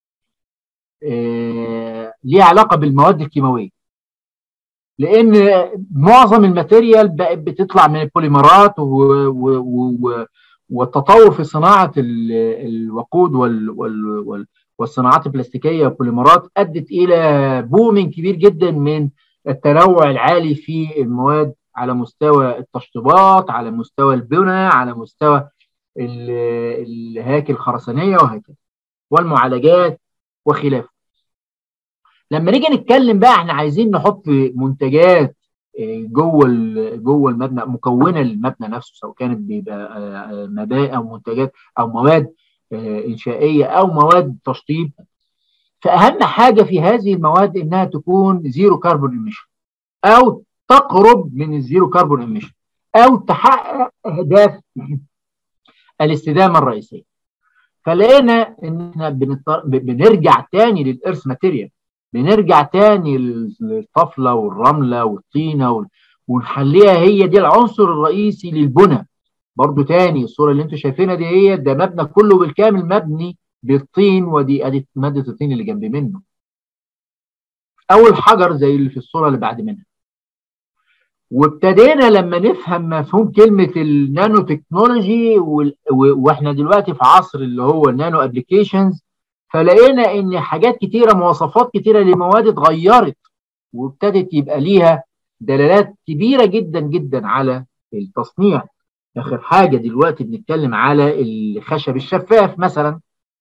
ليها علاقه بالمواد الكيماويه لان معظم الماتيريال بقت بتطلع من البوليمرات والتطور في صناعه الوقود والصناعات البلاستيكيه والبوليمرات ادت الى بومين كبير جدا من التنوع العالي في المواد على مستوى التشطيبات على مستوى البنى على مستوى الهياكل الخرسانيه وهكذا والمعالجات وخلافه لما نيجي نتكلم بقى احنا عايزين نحط منتجات جوه جوه المبنى مكونه للمبنى نفسه سواء كانت بيبقى مباني او منتجات او مواد انشائيه او مواد تشطيب فاهم حاجه في هذه المواد انها تكون زيرو كربون ايميشن او تقرب من الزيرو كربون ايميشن او تحقق اهداف الاستدامه الرئيسيه فلقينا ان احنا بنرجع تاني للارث ماتيريال بنرجع تاني للطفله والرمله والطينه ونخليها هي دي العنصر الرئيسي للبنى برضو تاني الصوره اللي انتم شايفينها دي هي ده مبنى كله بالكامل مبني بالطين ودي ادي ماده الطين اللي جنب منه اول حجر زي اللي في الصوره اللي بعد منها وابتدينا لما نفهم مفهوم كلمه النانو تكنولوجي واحنا دلوقتي في عصر اللي هو النانو ابلكيشنز فلقينا ان حاجات كتيره مواصفات كتيره لمواد اتغيرت وابتدت يبقى ليها دلالات كبيره جدا جدا على التصنيع اخر حاجه دلوقتي بنتكلم على الخشب الشفاف مثلا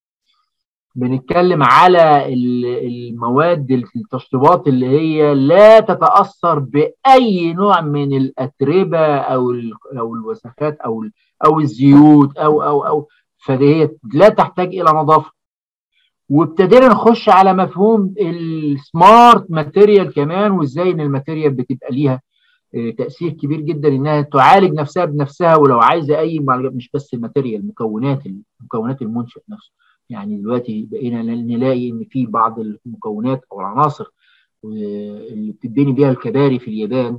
بنتكلم على المواد التشطيبات اللي هي لا تتاثر باي نوع من الاتربه او او الوسخات او او الزيوت او او او فهي لا تحتاج الى نظافه وابتدينا نخش على مفهوم السمارت ماتيريال كمان وازاي ان الماتيريال بتبقى ليها تاثير كبير جدا انها تعالج نفسها بنفسها ولو عايزه اي معالجات مش بس الماتيريال مكونات مكونات المنشا نفسه يعني دلوقتي بقينا نلاقي ان في بعض المكونات او العناصر اللي بتبني بيها الكباري في اليابان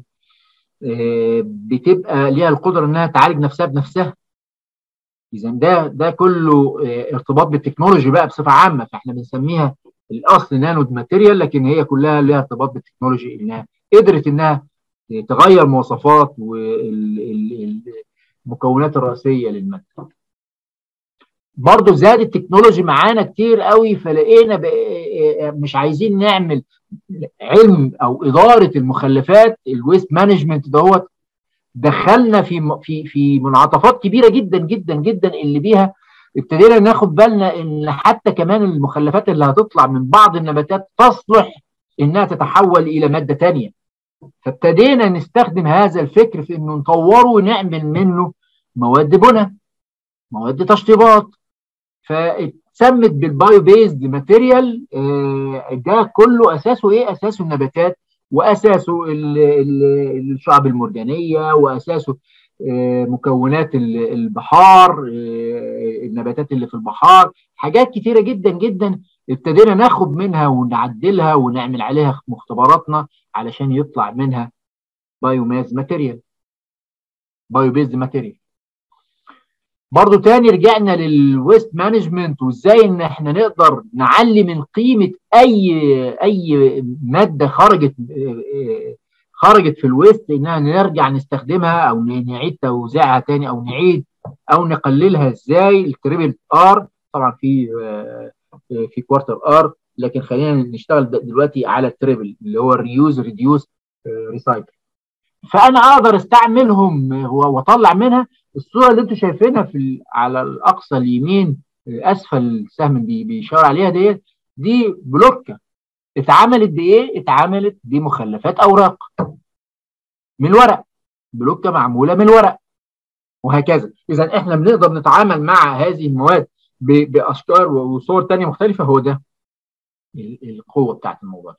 بتبقى ليها القدره انها تعالج نفسها بنفسها اذا ده ده كله ارتباط بالتكنولوجي بقى بصفه عامه فاحنا بنسميها الاصل نانو ماتيريال لكن هي كلها ليها ارتباط بالتكنولوجي انها قدرت انها تغير مواصفات والمكونات الرئيسيه للماده. برضه زاد التكنولوجي معانا كتير قوي فلقينا مش عايزين نعمل علم او اداره المخلفات الويست مانجمنت دوت دخلنا في في في منعطفات كبيره جدا جدا جدا اللي بيها ابتدينا ناخد بالنا ان حتى كمان المخلفات اللي هتطلع من بعض النباتات تصلح انها تتحول الى ماده ثانيه فابتدينا نستخدم هذا الفكر في انه نطوره ونعمل منه مواد بنى مواد تشطيبات فاتسمت بالبايو بيزد ماتيريال ده كله اساسه ايه؟ اساسه النباتات واساسه الشعب المرجانيه واساسه مكونات البحار النباتات اللي في البحار حاجات كتيره جدا جدا ابتدينا ناخد منها ونعدلها ونعمل عليها مختبراتنا علشان يطلع منها بايوماز ماتيريال بايو بيزد ماتيريال برضو تاني رجعنا للويست مانجمنت وازاي ان احنا نقدر نعلي من قيمه اي اي ماده خرجت خرجت في الويست انها نرجع نستخدمها او نعيد توزيعها تاني او نعيد او نقللها ازاي التريبل ار طبعا في في كوارتر ار لكن خلينا نشتغل دلوقتي على التريبل اللي هو الريوز ريديوس ريسايكل فانا اقدر استعملهم واطلع منها الصوره اللي انتم شايفينها في على الاقصى اليمين اسفل السهم بيشاور عليها ديت دي بلوكه اتعملت بايه؟ اتعملت بمخلفات اوراق من الورق بلوكه معموله من الورق وهكذا اذا احنا بنقدر نتعامل مع هذه المواد باشكال وصور تانية مختلفه هو ده القوه بتاعت الموضوع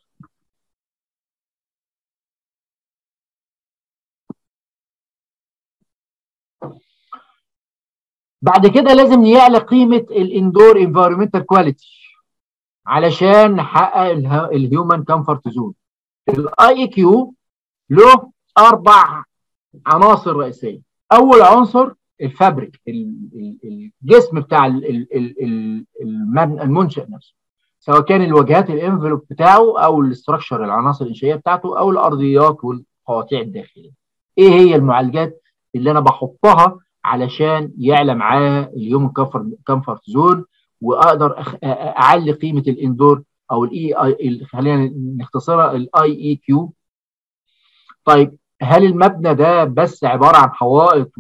بعد كده لازم يعلى قيمه الاندور انفايرمنتال كواليتي علشان نحقق الهيومن كومفورت زون الاي اي كيو له اربع عناصر رئيسيه اول عنصر الفابريك الجسم بتاع المنشا نفسه سواء كان الواجهات الانفلوب بتاعه او الاستراكشر العناصر الانشائيه بتاعته او الارضيات والقواطع الداخليه ايه هي المعالجات اللي انا بحطها علشان يعلى معاه اليوم كومفورت زون واقدر اعلي قيمه الاندور او الاي اي خلينا نختصرها الاي اي كيو طيب هل المبنى ده بس عباره عن حوائط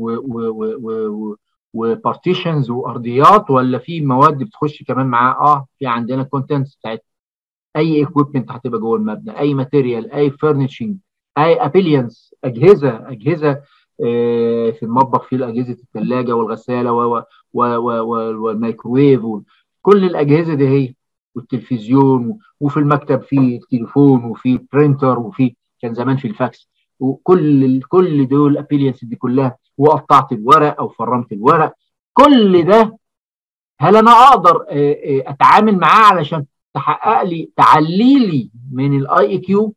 وبارتيشنز وارضيات ولا في مواد بتخش كمان معاه اه في عندنا كونتنتس بتاعت اي اكويبمنت هتبقى جوه المبنى اي ماتيريال اي فرنشنج اي ابيلينس اجهزه اجهزه آه في المطبخ في اجهزه الثلاجه والغساله والميكروويف كل الاجهزه دي هي والتلفزيون وفي المكتب في تليفون وفي برينتر وفي كان زمان في الفاكس وكل كل دول الابيلينس دي كلها وقطعت الورق او فرمت الورق كل ده هل انا اقدر اتعامل معاه علشان تحقق لي تعلي لي من الاي اي كيو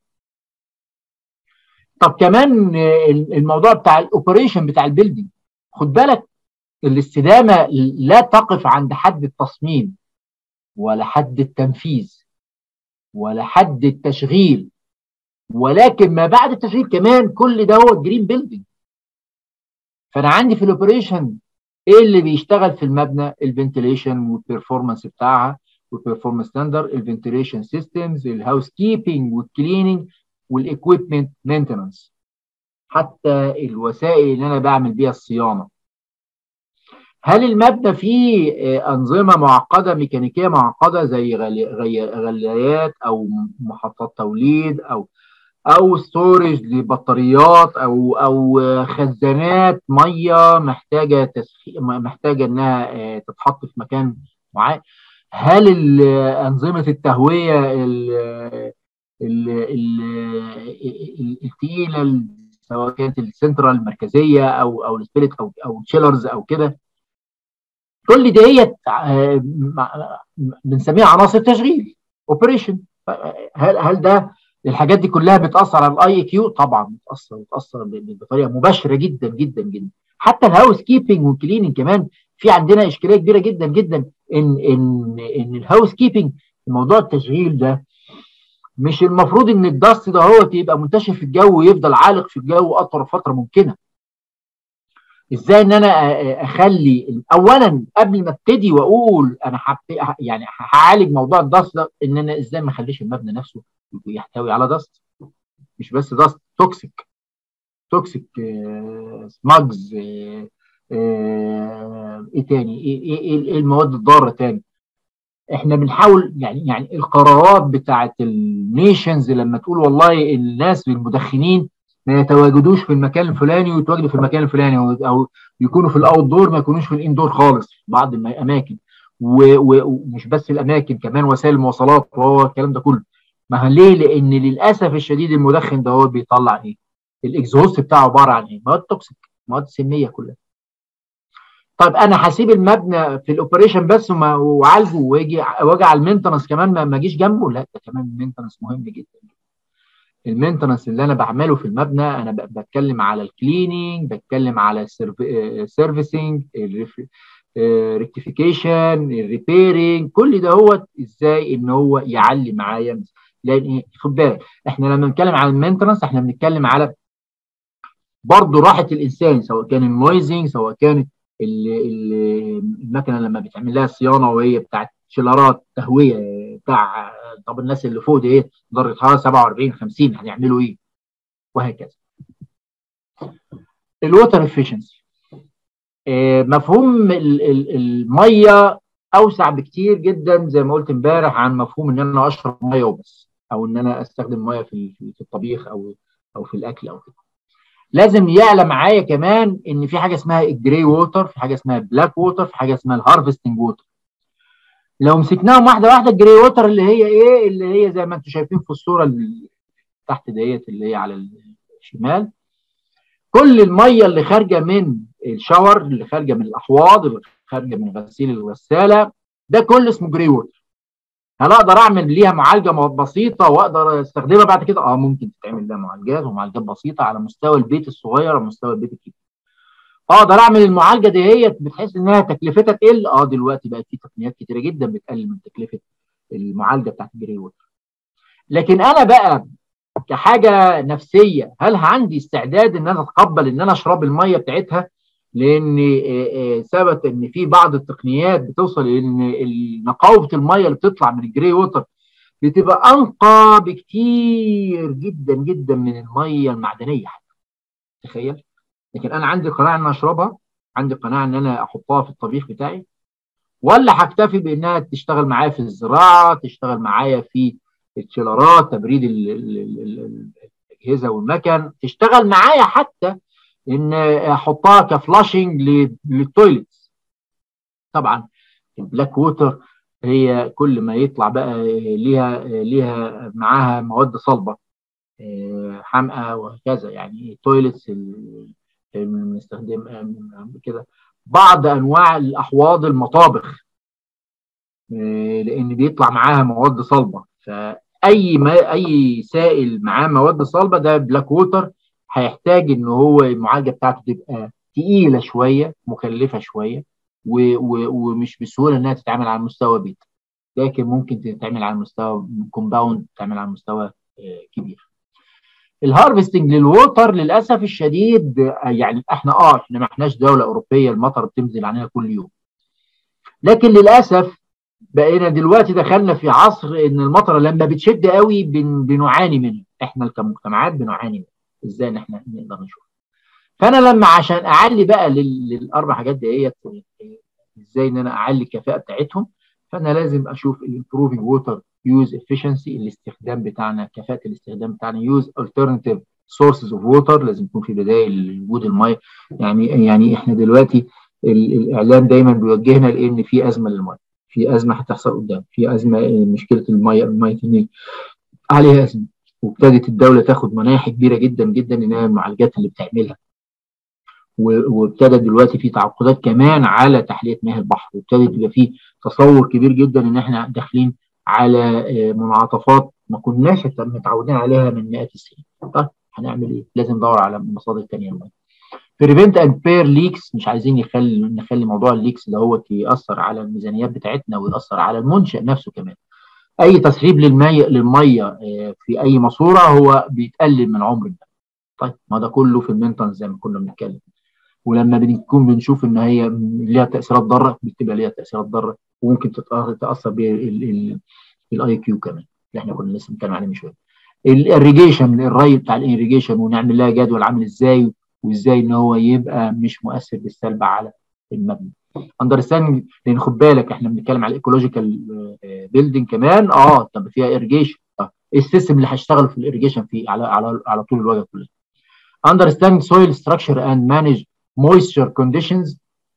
طب كمان الموضوع بتاع الاوبريشن بتاع البيلدينج خد بالك الاستدامه لا تقف عند حد التصميم ولا حد التنفيذ ولا حد التشغيل ولكن ما بعد التشغيل كمان كل ده هو الجرين بيلدينج فانا عندي في الاوبريشن ايه اللي بيشتغل في المبنى الفنتيليشن والبرفورمانس بتاعها والبرفورمانس ستاندر الفنتيليشن سيستمز الهاوس كيبنج والكليننج والاكويبمنت مينتنانس حتى الوسائل اللي انا بعمل بيها الصيانه هل المبنى فيه انظمه معقده ميكانيكيه معقده زي غليات او محطات توليد او او ستورج لبطاريات او او خزانات ميه محتاجه تسخي... محتاجه انها تتحط في مكان معين هل انظمه التهويه الثقيله سواء كانت السنترال المركزيه او او السبيريت او او تشيلرز او كده كل ديت بنسميها عناصر تشغيل اوبريشن هل هل ده الحاجات دي كلها بتاثر على الاي كيو طبعا بتاثر بتاثر بطريقه مباشره جدا جدا جدا حتى الهاوس كيبنج والكليننج كمان في عندنا اشكاليه كبيره جدا جدا ان ان ان الهاوس كيبنج موضوع التشغيل ده مش المفروض ان الدست ده هو يبقى منتشر في الجو ويفضل عالق في الجو اطول فتره ممكنه ازاي ان انا اخلي اولا قبل ما ابتدي واقول انا حب يعني هعالج موضوع الدست ده ان انا ازاي ما اخليش المبنى نفسه يحتوي على دست مش بس دست توكسيك توكسيك سماجز ايه تاني ايه ايه ايه المواد الضاره تاني احنا بنحاول يعني يعني القرارات بتاعت النيشنز لما تقول والله الناس المدخنين ما يتواجدوش في المكان الفلاني ويتواجدوا في المكان الفلاني او يكونوا في الاوت دور ما يكونوش في الاندور خالص في بعض الاماكن ومش بس الاماكن كمان وسائل المواصلات وهو الكلام ده كله ما ليه؟ لان للاسف الشديد المدخن ده هو بيطلع ايه؟ الاكزوست بتاعه عباره عن ايه؟ مواد توكسيك مواد سميه كلها طيب انا هسيب المبنى في الاوبريشن بس واعالجه واجي واجي على المينتنس كمان ما اجيش جنبه لا ده كمان المينتنس مهم جدا المينتنس اللي انا بعمله في المبنى انا بتكلم على الكليننج بتكلم على السيرفيسنج ريكتيفيكيشن الريبيرنج كل ده هو ازاي ان هو يعلي معايا لان خد بالك احنا لما بنتكلم على المينتنس احنا بنتكلم على برضه راحه الانسان سواء كان النويزنج سواء كانت المكنه لما بتعمل لها صيانه وهي بتاعت شيلرات تهويه بتاع طب الناس اللي فوق دي ايه درجه حراره 47 50 هنعملوا ايه وهكذا الووتر افشنسي مفهوم الميه اوسع بكتير جدا زي ما قلت امبارح عن مفهوم ان انا اشرب ميه وبس او ان انا استخدم ميه في في الطبيخ او او في الاكل او كده لازم يعلى معايا كمان ان في حاجه اسمها الجراي ووتر في حاجه اسمها بلاك ووتر في حاجه اسمها الهارفستنج ووتر لو مسكناهم واحده واحده الجراي ووتر اللي هي ايه اللي هي زي ما انتم شايفين في الصوره اللي تحت ديت اللي هي على الشمال كل الميه اللي خارجه من الشاور اللي خارجه من الاحواض اللي خارجه من غسيل الغساله ده كله اسمه جراي ووتر هل اقدر اعمل ليها معالجه بسيطه واقدر استخدمها بعد كده؟ اه ممكن تتعمل لها معالجات ومعالجات بسيطه على مستوى البيت الصغير ومستوى البيت الكبير. اقدر اعمل المعالجه ديت بتحس انها تكلفتها تقل؟ اه دلوقتي بقت في تقنيات كتيره جدا بتقلل من تكلفه المعالجه بتاعت الجري ووتر. لكن انا بقى كحاجه نفسيه هل عندي استعداد ان انا اتقبل ان انا اشرب الميه بتاعتها لان ثبت ان في بعض التقنيات بتوصل ان نقاوه الميه اللي بتطلع من الجري ووتر بتبقى انقى بكتير جدا جدا من الميه المعدنيه حتى تخيل لكن انا عندي قناعه ان انا اشربها عندي قناعه ان انا احطها في الطبيخ بتاعي ولا هكتفي بانها تشتغل معايا في الزراعه تشتغل معايا في الشيلرات تبريد الاجهزه والمكن تشتغل معايا حتى ان احطها كفلاشنج للتويلتس طبعا البلاك ووتر هي كل ما يطلع بقى ليها ليها معاها مواد صلبه حمقى وهكذا يعني تويلتس بنستخدم كده بعض انواع الاحواض المطابخ لان بيطلع معاها مواد صلبه فاي ما اي سائل معاه مواد صلبه ده بلاك ووتر هيحتاج ان هو المعالجه بتاعته تبقى تقيله شويه مكلفه شويه و و ومش بسهوله انها تتعامل على مستوى بيت لكن ممكن تتعمل على مستوى كومباوند تتعمل على مستوى كبير الهارفستنج للووتر للاسف الشديد يعني احنا اه احنا ما احناش دوله اوروبيه المطر بتنزل علينا كل يوم لكن للاسف بقينا دلوقتي دخلنا في عصر ان المطره لما بتشد قوي بن بنعاني منها احنا كمجتمعات بنعاني منها ازاي ان احنا نقدر نشوف فانا لما عشان اعلي بقى للاربع حاجات ديت ازاي ان انا اعلي الكفاءه بتاعتهم فانا لازم اشوف الامبروفنج ووتر يوز افشنسي الاستخدام بتاعنا كفاءه الاستخدام بتاعنا يوز alternative سورسز اوف ووتر لازم يكون في بدائل لوجود الميه يعني يعني احنا دلوقتي الاعلام دايما بيوجهنا لان في ازمه للميه في ازمه هتحصل قدام في ازمه مشكله الميه ميه النيل عليها ازمه وابتدت الدوله تاخد مناحي كبيره جدا جدا انها المعالجات اللي بتعملها وابتدى دلوقتي في تعاقدات كمان على تحليه مياه البحر وابتدت يبقى في تصور كبير جدا ان احنا داخلين على منعطفات ما كناش متعودين عليها من مئات السنين طيب هنعمل ايه؟ لازم ندور على مصادر ثانيه للميه. بريفنت اند بير ليكس مش عايزين نخلي نخلي موضوع الليكس ده هو ياثر على الميزانيات بتاعتنا وياثر على المنشا نفسه كمان. اي تسريب للميه للميه في اي ماسوره هو بيتقلل من عمر الماء. طيب ما ده كله في المينتنس زي ما كنا بنتكلم. ولما بنكون بنشوف ان هي ليها تاثيرات ضاره بتبقى ليها تاثيرات ضاره وممكن تتاثر بالاي كيو كمان اللي احنا كنا لسه بنتكلم عليه من شويه. الاريجيشن الري بتاع الاريجيشن ونعمل لها جدول عامل ازاي وازاي ان هو يبقى مش مؤثر بالسلب على المبنى. اندرستاند لان خد بالك احنا بنتكلم على الايكولوجيكال بيلدينج كمان اه طب فيها اريجيشن اه ايه السيستم اللي هيشتغل في الاريجيشن في على على على طول الوجه كله. understand soil structure and manage moisture conditions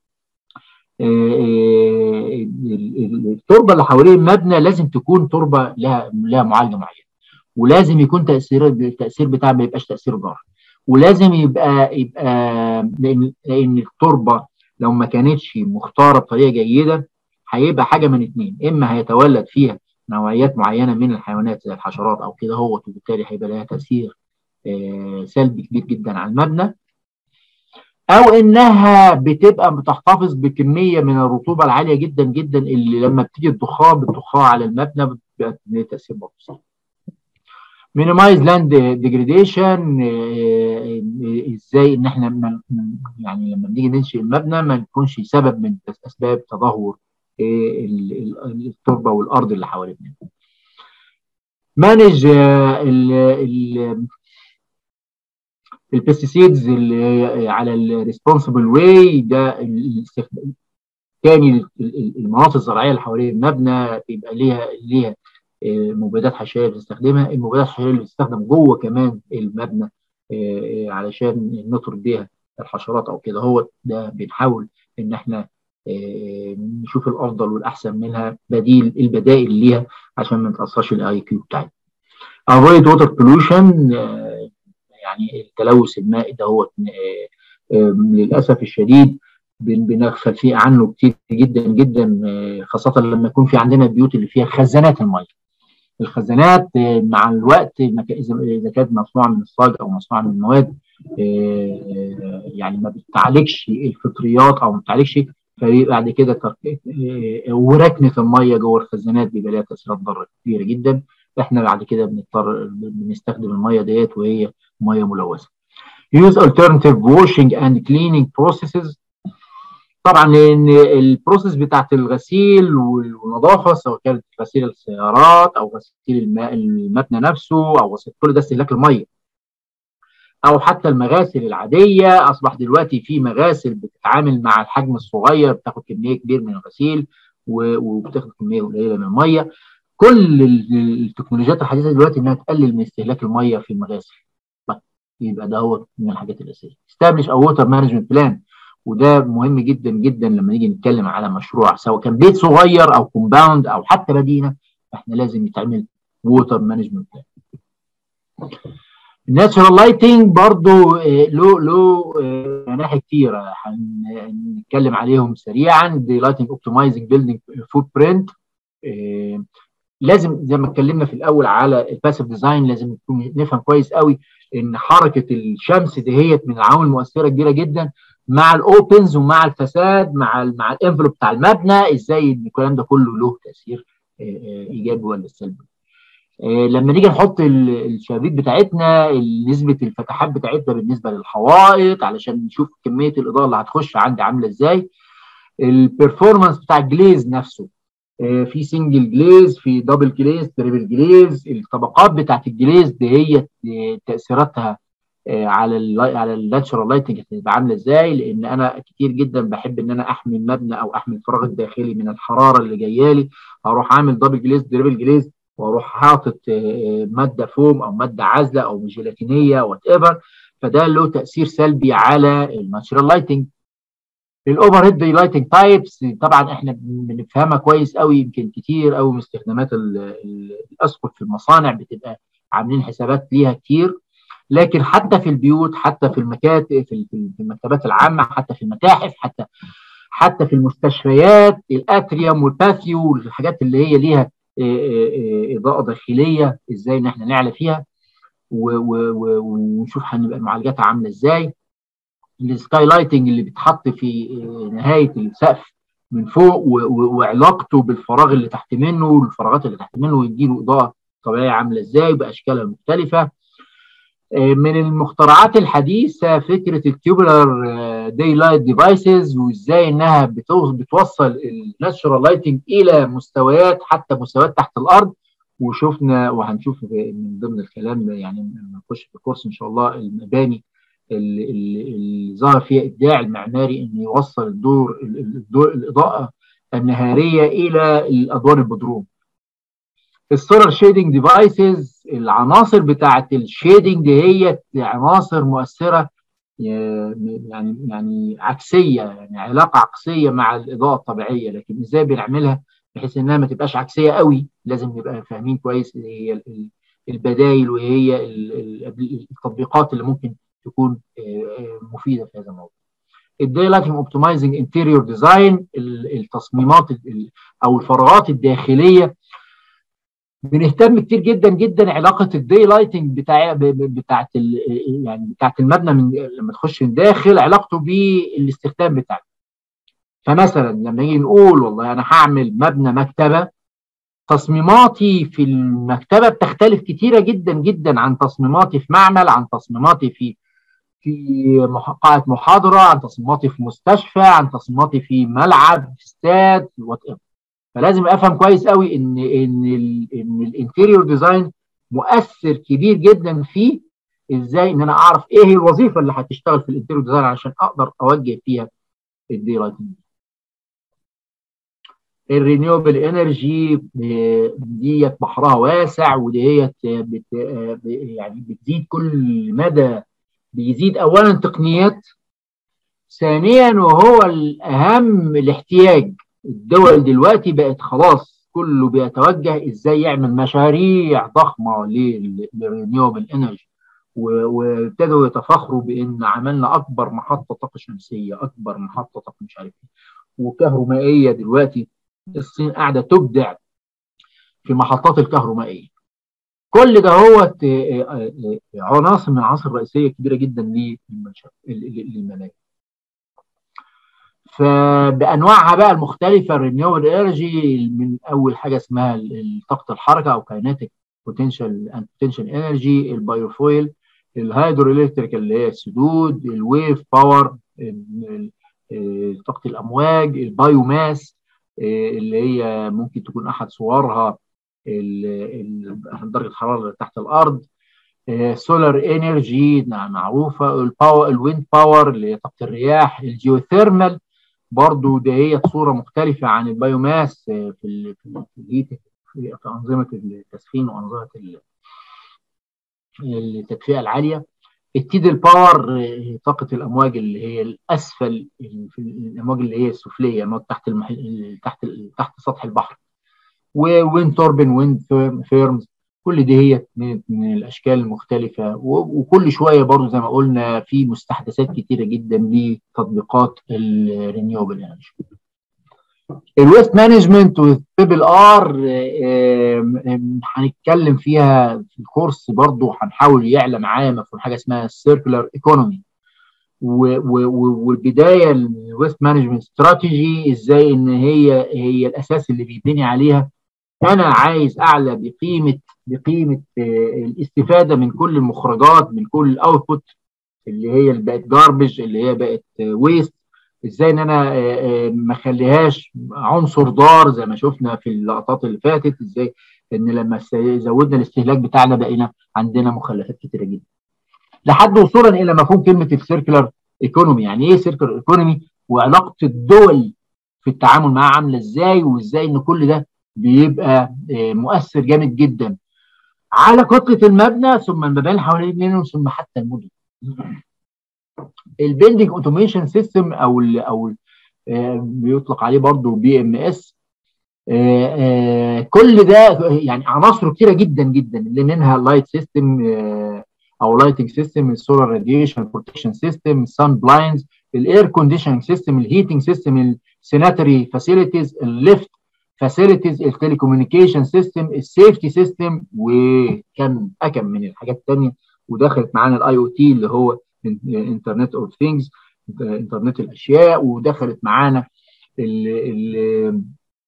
التربه اللي حوالين المبنى لازم تكون تربه لها لها معالجه معينه ولازم يكون تاثير التاثير بتاعها ما يبقاش تاثير ضار ولازم يبقى يبقى لان لان التربه لو ما كانتش مختاره بطريقه جيده هيبقى حاجه من اثنين اما هيتولد فيها نوعيات معينه من الحيوانات زي الحشرات او كده هو وبالتالي هيبقى لها تاثير سلبي كبير جدا على المبنى او انها بتبقى بتحتفظ بكميه من الرطوبه العاليه جدا جدا اللي لما بتيجي الضخاه بالضخاه على المبنى بيبقى لها تاثير برضه مينيمايز لاند ديجريديشن ازاي ان احنا يعني لما بنيجي ننشئ المبنى ما نكونش سبب من اسباب تدهور التربه والارض اللي حوالينا مانج البيستيسيدز اللي على الريسبونسبل واي ده تاني المناطق الزراعيه اللي حوالين المبنى بيبقى ليها ليها مبيدات حشريه بنستخدمها المبيدات الحشريه اللي بتستخدم جوه كمان المبنى علشان نطرد بيها الحشرات او كده هو ده بنحاول ان احنا نشوف الافضل والاحسن منها بديل البدائل ليها عشان ما نتاثرش الاي كيو بتاعتنا. avoid water pollution يعني التلوث المائي ده هو للاسف الشديد بنغفل فيه عنه كتير جدا جدا خاصه لما يكون في عندنا البيوت اللي فيها خزانات الميه. الخزانات مع الوقت اذا كانت مصنوعه من الصاج او مصنوعه من المواد يعني ما بتعالجش الفطريات او ما بتعالجش فبيبقى بعد كده وركنه الميه جوه الخزانات بيبقى لها تاثيرات ضاره كبيره جدا احنا بعد كده بنضطر بنستخدم الميه ديت وهي ميه ملوثه. Use alternative washing and cleaning processes طبعا لان البروسيس بتاعت الغسيل والنظافه سواء كانت غسيل السيارات او غسيل الماء المبنى نفسه او غسيل كل ده استهلاك الميه او حتى المغاسل العاديه اصبح دلوقتي في مغاسل بتتعامل مع الحجم الصغير بتاخد كميه كبيره من الغسيل وبتاخد كميه قليله من الميه كل التكنولوجيات الحديثه دلوقتي انها تقلل من استهلاك الميه في المغاسل يبقى ده هو من الحاجات الاساسيه establish a water management plan وده مهم جدا جدا لما نيجي نتكلم على مشروع سواء كان بيت صغير او كومباوند او حتى مدينه احنا لازم يتعمل ووتر مانجمنت بلان الناتشرال لايتنج برضو له له مناحي كتيره هنتكلم عليهم سريعا دي لايتنج اوبتمايزنج بيلدينج فوت برنت لازم زي ما اتكلمنا في الاول على الباسيف ديزاين لازم نفهم كويس قوي ان حركه الشمس دهيت من العوامل المؤثره كبيره جدا مع الاوبنز ومع الفساد مع ال مع الانفلوب بتاع المبنى ازاي الكلام ده كله له تاثير ايجابي ولا سلبي لما نيجي نحط الشبابيك بتاعتنا نسبه الفتحات بتاعتنا بالنسبه للحوائط علشان نشوف كميه الاضاءه اللي هتخش عندي عامله ازاي البرفورمانس بتاع الجليز نفسه في سنجل جليز في دبل جليز تريبل جليز الطبقات بتاعت الجليز دي هي تاثيراتها على ال على الناتشرال لايتنج هتبقى عامله ازاي لان انا كتير جدا بحب ان انا احمي المبنى او احمي الفراغ الداخلي من الحراره اللي جايه لي هروح عامل دبل جليز تريبل جليز واروح حاطط ماده فوم او ماده عازله او جيلاتينيه وات ايفر فده له تاثير سلبي على الناتشرال لايتنج الاوفر هيد لايتنج تايبس طبعا احنا بنفهمها كويس قوي يمكن كتير قوي من استخدامات الاسقف في المصانع بتبقى عاملين حسابات ليها كتير لكن حتى في البيوت حتى في المكاتب في المكتبات العامه حتى في المتاحف حتى حتى في المستشفيات الاتريوم والباثيو والحاجات اللي هي ليها اضاءه داخليه ازاي ان احنا نعلى فيها ونشوف هنبقى معالجاتها عامله ازاي السكاي لايتنج اللي بيتحط في نهايه السقف من فوق وعلاقته بالفراغ اللي تحت منه والفراغات اللي تحت منه ويديله اضاءه طبيعيه عامله ازاي باشكالها المختلفه من المخترعات الحديثه فكره التيوبولار داي لايت ديفايسز وازاي انها بتوصل الناتشرال لايتنج الى مستويات حتى مستويات تحت الارض وشفنا وهنشوف من ضمن الكلام يعني لما نخش في الكورس ان شاء الله المباني اللي, اللي ظهر فيها ابداع المعماري انه يوصل الدور الدور الاضاءه النهاريه الى الادوار البدروم السولار شيدنج ديفايسز العناصر بتاعه الشيدنج دي هي عناصر مؤثره يعني يعني عكسيه يعني علاقه عكسيه مع الاضاءه الطبيعيه لكن ازاي بنعملها بحيث انها ما تبقاش عكسيه قوي لازم نبقى فاهمين كويس ايه هي البدايل وايه هي التطبيقات اللي ممكن تكون مفيده في هذا الموضوع. الداي لايتنج اوبتمايزنج انتيريور ديزاين التصميمات او الفراغات الداخليه بنهتم كتير جدا جدا علاقه الداي لايتنج بتاع بتاعت يعني بتاعت المبنى من لما تخش من داخل علاقته بالاستخدام بتاعه. فمثلا لما نيجي نقول والله انا هعمل مبنى مكتبه تصميماتي في المكتبه بتختلف كتيره جدا جدا عن تصميماتي في معمل عن تصميماتي في في قاعه محاضره عن تصميماتي في مستشفى عن تصميماتي في ملعب في استاد وات فلازم افهم كويس قوي ان ان ال ان الانتيريور ديزاين مؤثر كبير جدا في ازاي ان انا اعرف ايه هي الوظيفه اللي هتشتغل في الانتيريور ديزاين عشان اقدر اوجه فيها الدي لايتنج الرينيوبل انرجي ديت بحرها واسع وديت بت يعني بتزيد كل مدى بيزيد اولا تقنيات ثانيا وهو الاهم الاحتياج الدول دلوقتي بقت خلاص كله بيتوجه ازاي يعمل مشاريع ضخمه للرينيوبل انرجي وابتدوا يتفاخروا بان عملنا اكبر محطه طاقه شمسيه اكبر محطه طاقه مش عارف ايه وكهرومائيه دلوقتي الصين قاعده تبدع في محطات الكهرومائيه كل ده هو عناصر من العناصر الرئيسيه كبيره جدا للمناخ فبانواعها بقى المختلفه الرينيوبل انرجي من اول حاجه اسمها طاقه الحركه او كايناتيك بوتنشال اند بوتنشال انرجي البايوفويل الهيدرو الكتريك اللي هي السدود الويف باور طاقه الامواج البايوماس اللي هي ممكن تكون احد صورها درجه الحراره تحت الارض سولار انرجي معروفه الباور الويند باور اللي هي طاقه الرياح الجيوثيرمال برضو ده هي صوره مختلفه عن البايوماس في في في انظمه التسخين وانظمه التدفئه العاليه التيدل باور طاقه الامواج اللي هي الاسفل الامواج اللي هي السفليه امواج تحت المح... تحت تحت سطح البحر وويند توربين ويند فيرمز كل دي هي من, من الاشكال المختلفه وكل شويه برضو زي ما قلنا في مستحدثات كتيره جدا لتطبيقات الرينيوبل انرجي الويست مانجمنت والتريبل ار هنتكلم فيها في الكورس برضو هنحاول يعلى معايا مفهوم حاجه اسمها السيركولار ايكونومي والبدايه الويست مانجمنت استراتيجي ازاي ان هي هي الاساس اللي بيبني عليها انا عايز اعلى بقيمه بقيمه الاستفاده من كل المخرجات من كل الاوتبوت اللي هي اللي بقت جاربج اللي هي بقت ويست ازاي ان انا ما اخليهاش عنصر ضار زي ما شفنا في اللقطات اللي فاتت ازاي ان لما زودنا الاستهلاك بتاعنا بقينا عندنا مخلفات كتيره جدا لحد وصولا الى مفهوم كلمه السيركلر ايكونومي يعني ايه سيركلر ايكونومي وعلاقه الدول في التعامل معاه عامله ازاي وازاي ان كل ده بيبقى مؤثر جامد جدا على كتله المبنى ثم المباني حوالين منه ثم حتى المدن البيلدينج اوتوميشن سيستم او ال او ال بيطلق عليه برضه بي ام اس كل ده يعني عناصره كتيره جدا جدا اللي منها اللايت سيستم او لايتنج سيستم السولار راديشن بروتكشن سيستم السان بلايندز الاير كونديشننج سيستم الهيتنج سيستم السيناتري فاسيلتيز الليفت فاسيلتيز التليكوميونيكيشن سيستم السيفتي سيستم وكم اكم من الحاجات الثانيه ودخلت معانا الاي او تي اللي هو انترنت اوف ثينجز انترنت الاشياء ودخلت معانا ال ال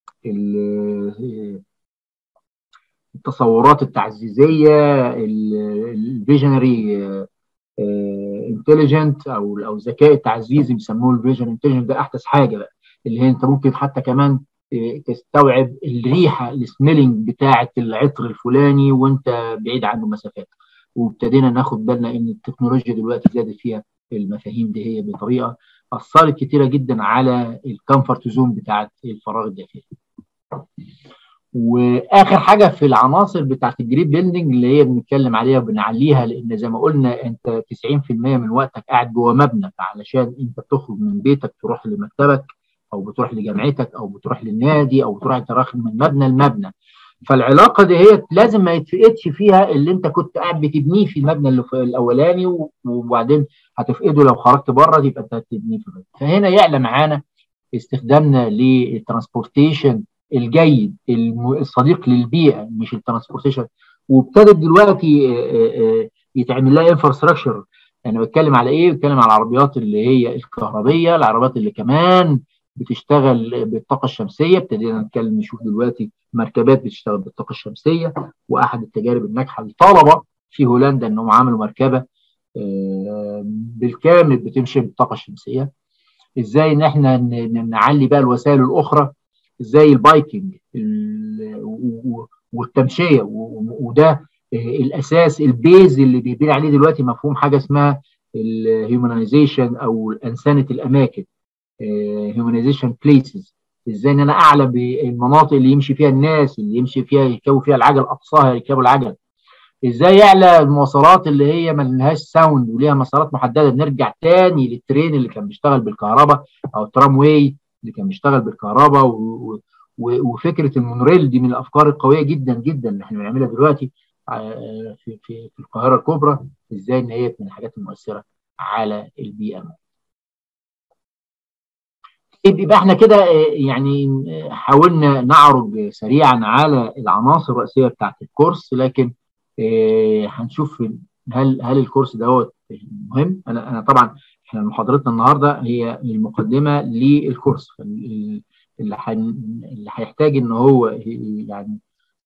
ال التصورات التعزيزيه الفيجنري انتليجنت او او الذكاء التعزيزي بيسموه الفيجن انتليجنت ده احدث حاجه بقى اللي هي انت ممكن حتى كمان تستوعب الريحه السميلنج بتاعه العطر الفلاني وانت بعيد عنه مسافات وابتدينا ناخد بالنا ان التكنولوجيا دلوقتي زادت فيها المفاهيم دي هي بطريقه اثرت كتيره جدا على الكمفورت زون بتاعه الفراغ الداخلي. واخر حاجه في العناصر بتاعه الجريد بيلدينج اللي هي بنتكلم عليها وبنعليها لان زي ما قلنا انت 90% من وقتك قاعد جوه مبنى فعلشان انت بتخرج من بيتك تروح لمكتبك او بتروح لجامعتك او بتروح للنادي او بتروح تراخ من مبنى لمبنى فالعلاقه دي هي لازم ما يتفقدش فيها اللي انت كنت قاعد بتبنيه في المبنى اللي الاولاني وبعدين هتفقده لو خرجت بره يبقى انت هتبنيه في المبنى فهنا يعلى معانا استخدامنا للترانسبورتيشن الجيد الصديق للبيئه مش الترانسبورتيشن وابتدت دلوقتي يتعمل لها انفراستراكشر انا بتكلم على ايه؟ بتكلم على العربيات اللي هي الكهربيه العربيات اللي كمان بتشتغل بالطاقه الشمسيه ابتدينا نتكلم نشوف دلوقتي مركبات بتشتغل بالطاقه الشمسيه واحد التجارب الناجحه للطلبه في هولندا انهم عملوا مركبه بالكامل بتمشي بالطاقه الشمسيه ازاي ان احنا نعلي بقى الوسائل الاخرى زي البايكنج والتمشيه وده الاساس البيز اللي بيبني عليه دلوقتي مفهوم حاجه اسمها الهيومنايزيشن او انسانه الاماكن هيومنايزيشن بليسز ازاي ان انا اعلى بالمناطق اللي يمشي فيها الناس اللي يمشي فيها يركبوا فيها العجل اقصاها يركبوا العجل ازاي يعلى المواصلات اللي هي ما لهاش ساوند وليها مسارات محدده نرجع تاني للترين اللي كان بيشتغل بالكهرباء او الترام واي اللي كان بيشتغل بالكهرباء و... و... وفكره المونوريل دي من الافكار القويه جدا جدا اللي احنا بنعملها دلوقتي في في في القاهره الكبرى ازاي ان هي من الحاجات المؤثره على البيئه يبقى احنا كده يعني حاولنا نعرج سريعا على العناصر الرئيسيه بتاعت الكورس لكن هنشوف هل هل الكورس دوت مهم انا انا طبعا احنا محاضرتنا النهارده هي المقدمه للكورس اللي اللي هيحتاج ان هو يعني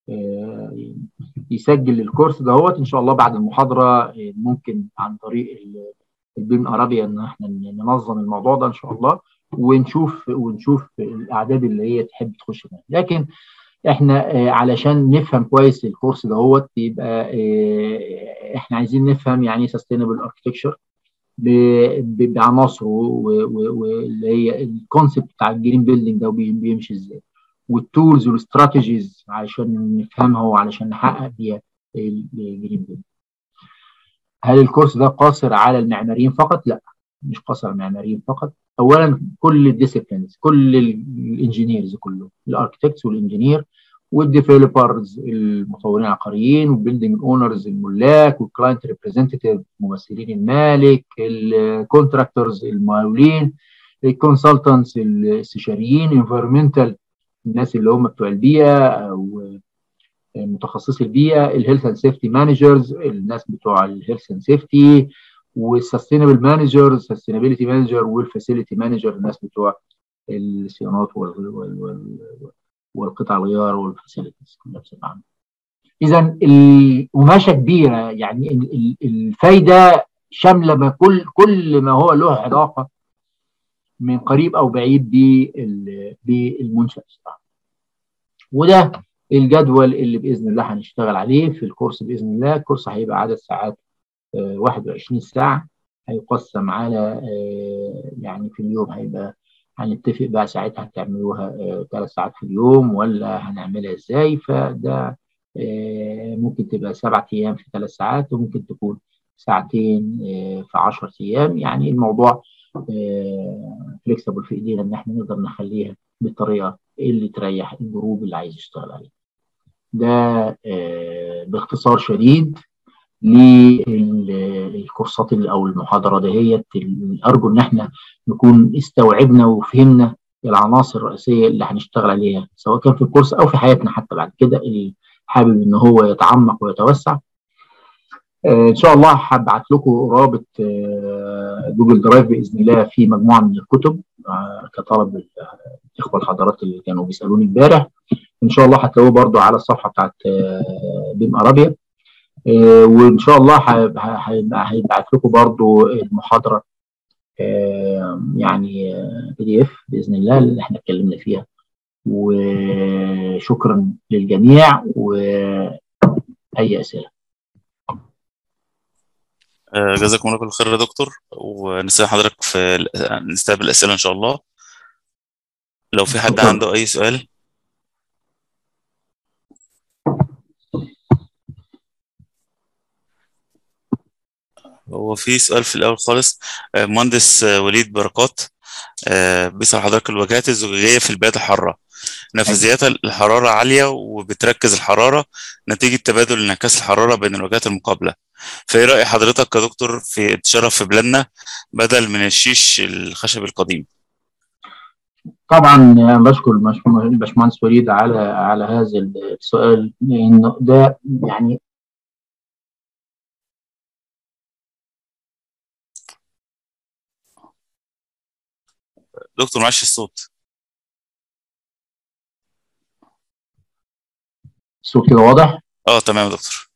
يسجل الكورس دوت ان شاء الله بعد المحاضره ممكن عن طريق البيم ارابيا ان احنا ننظم الموضوع ده ان شاء الله ونشوف ونشوف الاعداد اللي هي تحب تخش فيها لكن احنا علشان نفهم كويس الكورس دهوت يبقى احنا عايزين نفهم يعني ايه سستينبل اركتكتشر بعناصره واللي هي الكونسيبت بتاع الجرين بيلدينج ده بيمشي ازاي والتولز والاستراتيجيز علشان نفهمها وعلشان نحقق بيها الجرين بيلدينج هل الكورس ده قاصر على المعماريين فقط؟ لا مش قاصر على المعماريين فقط اولا كل الديسيبلينز كل الانجينيرز كله الاركتكتس والانجينير والديفلوبرز المطورين العقاريين والبيلدنج اونرز الملاك والكلاينت ريبريزنتيف ممثلين المالك الكونتراكتورز المقاولين الكونسلتنتس الاستشاريين انفيرمنتال الناس اللي هم بتوع البيئه او متخصصي البيئه الهيلث اند سيفتي مانجرز الناس بتوع الهيلث اند سيفتي والسستينبل مانجر السستينابيلتي مانجر والفاسيلتي مانجر الناس بتوع الصيانات والقطع الغيار والفاسيلتيز كلها بصفه عامه. اذا القماشه كبيره يعني الفايده شامله ما كل كل ما هو له علاقه من قريب او بعيد بالمنشا الصراحه. وده الجدول اللي باذن الله هنشتغل عليه في الكورس باذن الله الكورس هيبقى عدد ساعات 21 ساعه هيقسم على يعني في اليوم هيبقى هنتفق بقى ساعتها هتعملوها ثلاث ساعات في اليوم ولا هنعملها ازاي فده ممكن تبقى سبعة ايام في ثلاث ساعات وممكن تكون ساعتين في 10 ايام يعني الموضوع فليكسبل في ايدينا ان احنا نقدر نخليها بالطريقه اللي تريح الجروب اللي عايز يشتغل عليه. ده باختصار شديد للكورسات او المحاضره دهيت ارجو ان احنا نكون استوعبنا وفهمنا العناصر الرئيسيه اللي هنشتغل عليها سواء كان في الكورس او في حياتنا حتى بعد كده اللي حابب ان هو يتعمق ويتوسع آه ان شاء الله هبعت لكم رابط آه جوجل درايف باذن الله في مجموعه من الكتب آه كطلب الاخوه الحضرات اللي كانوا بيسالوني امبارح ان شاء الله هتلاقوه برده على الصفحه بتاعت بيم ارابيا وان شاء الله هيبعت لكم برضو المحاضره يعني بي دي اف باذن الله اللي احنا اتكلمنا فيها وشكرا للجميع واي اسئله جزاكم الله كل خير يا دكتور ونستنى حضرتك في نستقبل الاسئله ان شاء الله لو في حد عنده اي سؤال هو في سؤال في الأول خالص مهندس وليد بركات بيسأل حضرتك الواجهات الزجاجية في البيئات الحارة نفاذيات الحرارة عالية وبتركز الحرارة نتيجة تبادل انعكاس الحرارة بين الواجهات المقابلة فإيه رأي حضرتك كدكتور في انتشارها في بلادنا بدل من الشيش الخشب القديم؟ طبعا بشكر الباشمهندس وليد على على هذا السؤال لانه ده يعني دكتور معلش الصوت الصوت كده واضح؟ اه تمام يا دكتور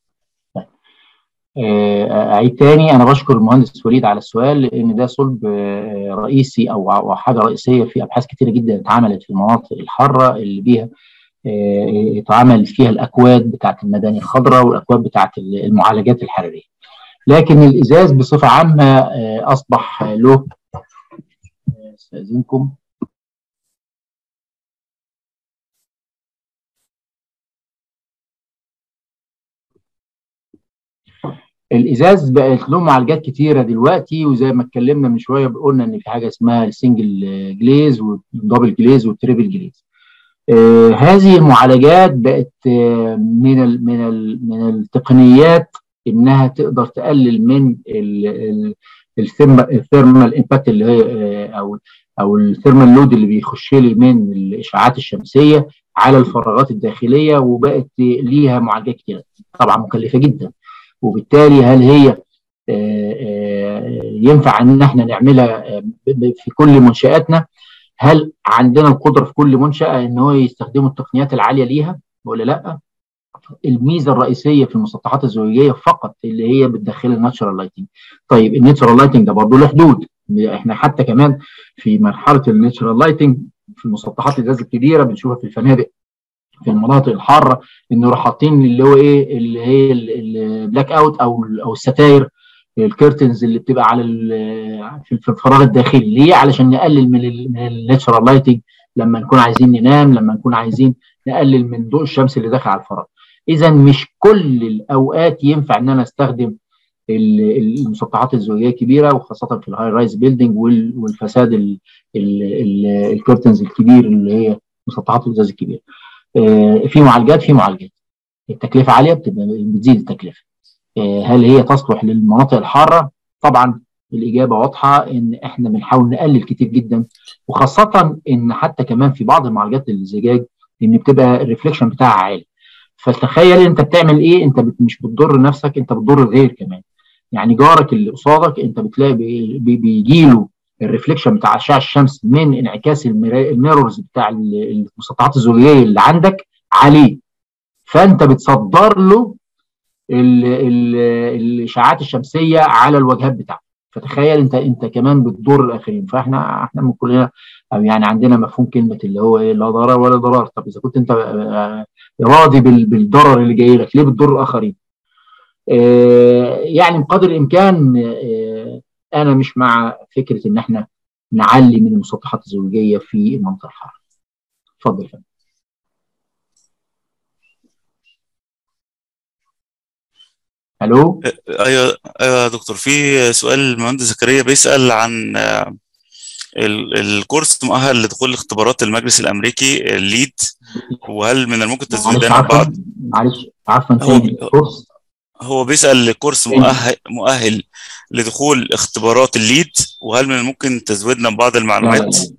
اعيد تاني انا بشكر المهندس وليد على السؤال لان ده صلب رئيسي او حاجه رئيسيه في ابحاث كتيره جدا اتعملت في المناطق الحاره اللي بيها اتعمل فيها الاكواد بتاعت المباني الخضراء والاكواد بتاعت المعالجات الحراريه لكن الازاز بصفه عامه اصبح له استاذنكم الازاز بقت له معالجات كتيره دلوقتي وزي ما اتكلمنا من شويه قلنا ان في حاجه اسمها السنجل جليز والدبل جليز والتريبل جليز آه هذه المعالجات بقت آه من ال من ال من التقنيات انها تقدر تقلل من الثيرمال امباكت اللي هي آه او او الثيرمال لود اللي بيخش لي من الاشعاعات الشمسيه على الفراغات الداخليه وبقت ليها معالجات كتيره طبعا مكلفه جدا وبالتالي هل هي ينفع ان احنا نعملها في كل منشاتنا هل عندنا القدره في كل منشاه ان هو يستخدموا التقنيات العاليه ليها ولا لا الميزه الرئيسيه في المسطحات الزجاجيه فقط اللي هي بتدخل الناتشرال لايتنج طيب الناتشرال لايتنج ده برضه له حدود احنا حتى كمان في مرحله الناتشرال لايتنج في المسطحات الازاز الكبيره بنشوفها في الفنادق في المناطق الحاره انه راح حاطين اللي هو ايه اللي هي البلاك اوت او او الستاير الكيرتنز اللي بتبقى على في الفراغ الداخلي ليه علشان نقلل من من الناتشرال لايتنج لما نكون عايزين ننام لما نكون عايزين نقلل من ضوء الشمس اللي داخل على الفراغ اذا مش كل الاوقات ينفع ان انا استخدم المسطحات الزجاجيه الكبيره وخاصه في الهاي رايز بيلدينج والفساد الكيرتنز الكبير اللي هي مسطحات الازاز الكبيره. في معالجات في معالجات التكلفه عاليه بتبقى بتزيد التكلفه. هل هي تصلح للمناطق الحاره؟ طبعا الاجابه واضحه ان احنا بنحاول نقلل كتير جدا وخاصه ان حتى كمان في بعض المعالجات الزجاج ان بتبقى الريفليكشن بتاعها عالي. فتخيل انت بتعمل ايه انت مش بتضر نفسك انت بتضر الغير كمان يعني جارك اللي قصادك انت بتلاقي بي بيجي له الريفليكشن بتاع اشعه الشمس من انعكاس الميرورز بتاع المسطحات الزجاجيه اللي عندك عليه فانت بتصدر له الاشعاعات الشمسيه على الواجهات بتاعته فتخيل انت انت كمان بتضر الاخرين فاحنا احنا من كلنا يعني عندنا مفهوم كلمه اللي هو ايه لا ضرر ولا ضرار طب اذا كنت انت راضي بالضرر اللي جاي لك ليه بتضر الاخرين؟ يعني بقدر الامكان انا مش مع فكره ان احنا نعلي من المسطحات الزجاجيه في المنطقه الحاره. اتفضل يا فندم. الو ايوه ايوه يا دكتور في سؤال المهندس زكريا بيسال عن الكورس مؤهل لدخول اختبارات المجلس الامريكي الليد وهل من الممكن تزويدنا بعض معلش عفوا تاني الكورس هو بيسال الكورس مؤهل مؤهل لدخول اختبارات الليد وهل من الممكن تزويدنا ببعض المعلومات لا لا لا.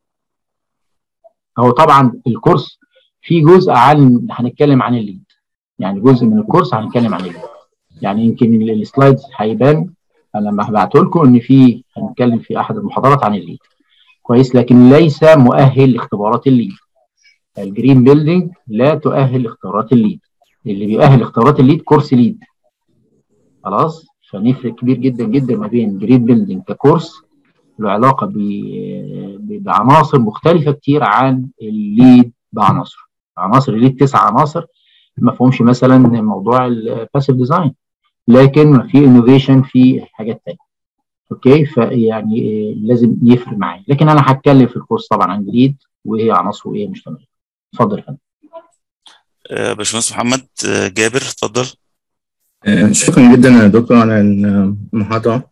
هو طبعا الكورس في جزء عن هنتكلم عن الليد يعني جزء من الكورس هنتكلم عن الليد يعني يمكن السلايدز هيبان انا لما هبعته لكم ان في هنتكلم في احد المحاضرات عن الليد كويس لكن ليس مؤهل لاختبارات الليد الجرين بيلدينج لا تؤهل لاختبارات الليد اللي بيؤهل اختبارات الليد كورس ليد خلاص فنفرق كبير جدا جدا ما بين جرين بيلدينج ككورس له علاقه بعناصر مختلفه كتير عن الليد بعناصر عناصر الليد تسع عناصر ما فيهمش مثلا موضوع الباسيف ديزاين لكن في انوفيشن في حاجات ثانيه اوكي فيعني لازم يفرق معايا لكن انا هتكلم في الكورس طبعا عن جديد وايه عناصره وايه مش تمام اتفضل يا فندم باشمهندس محمد جابر اتفضل شكرا جدا يا دكتور على المحاضره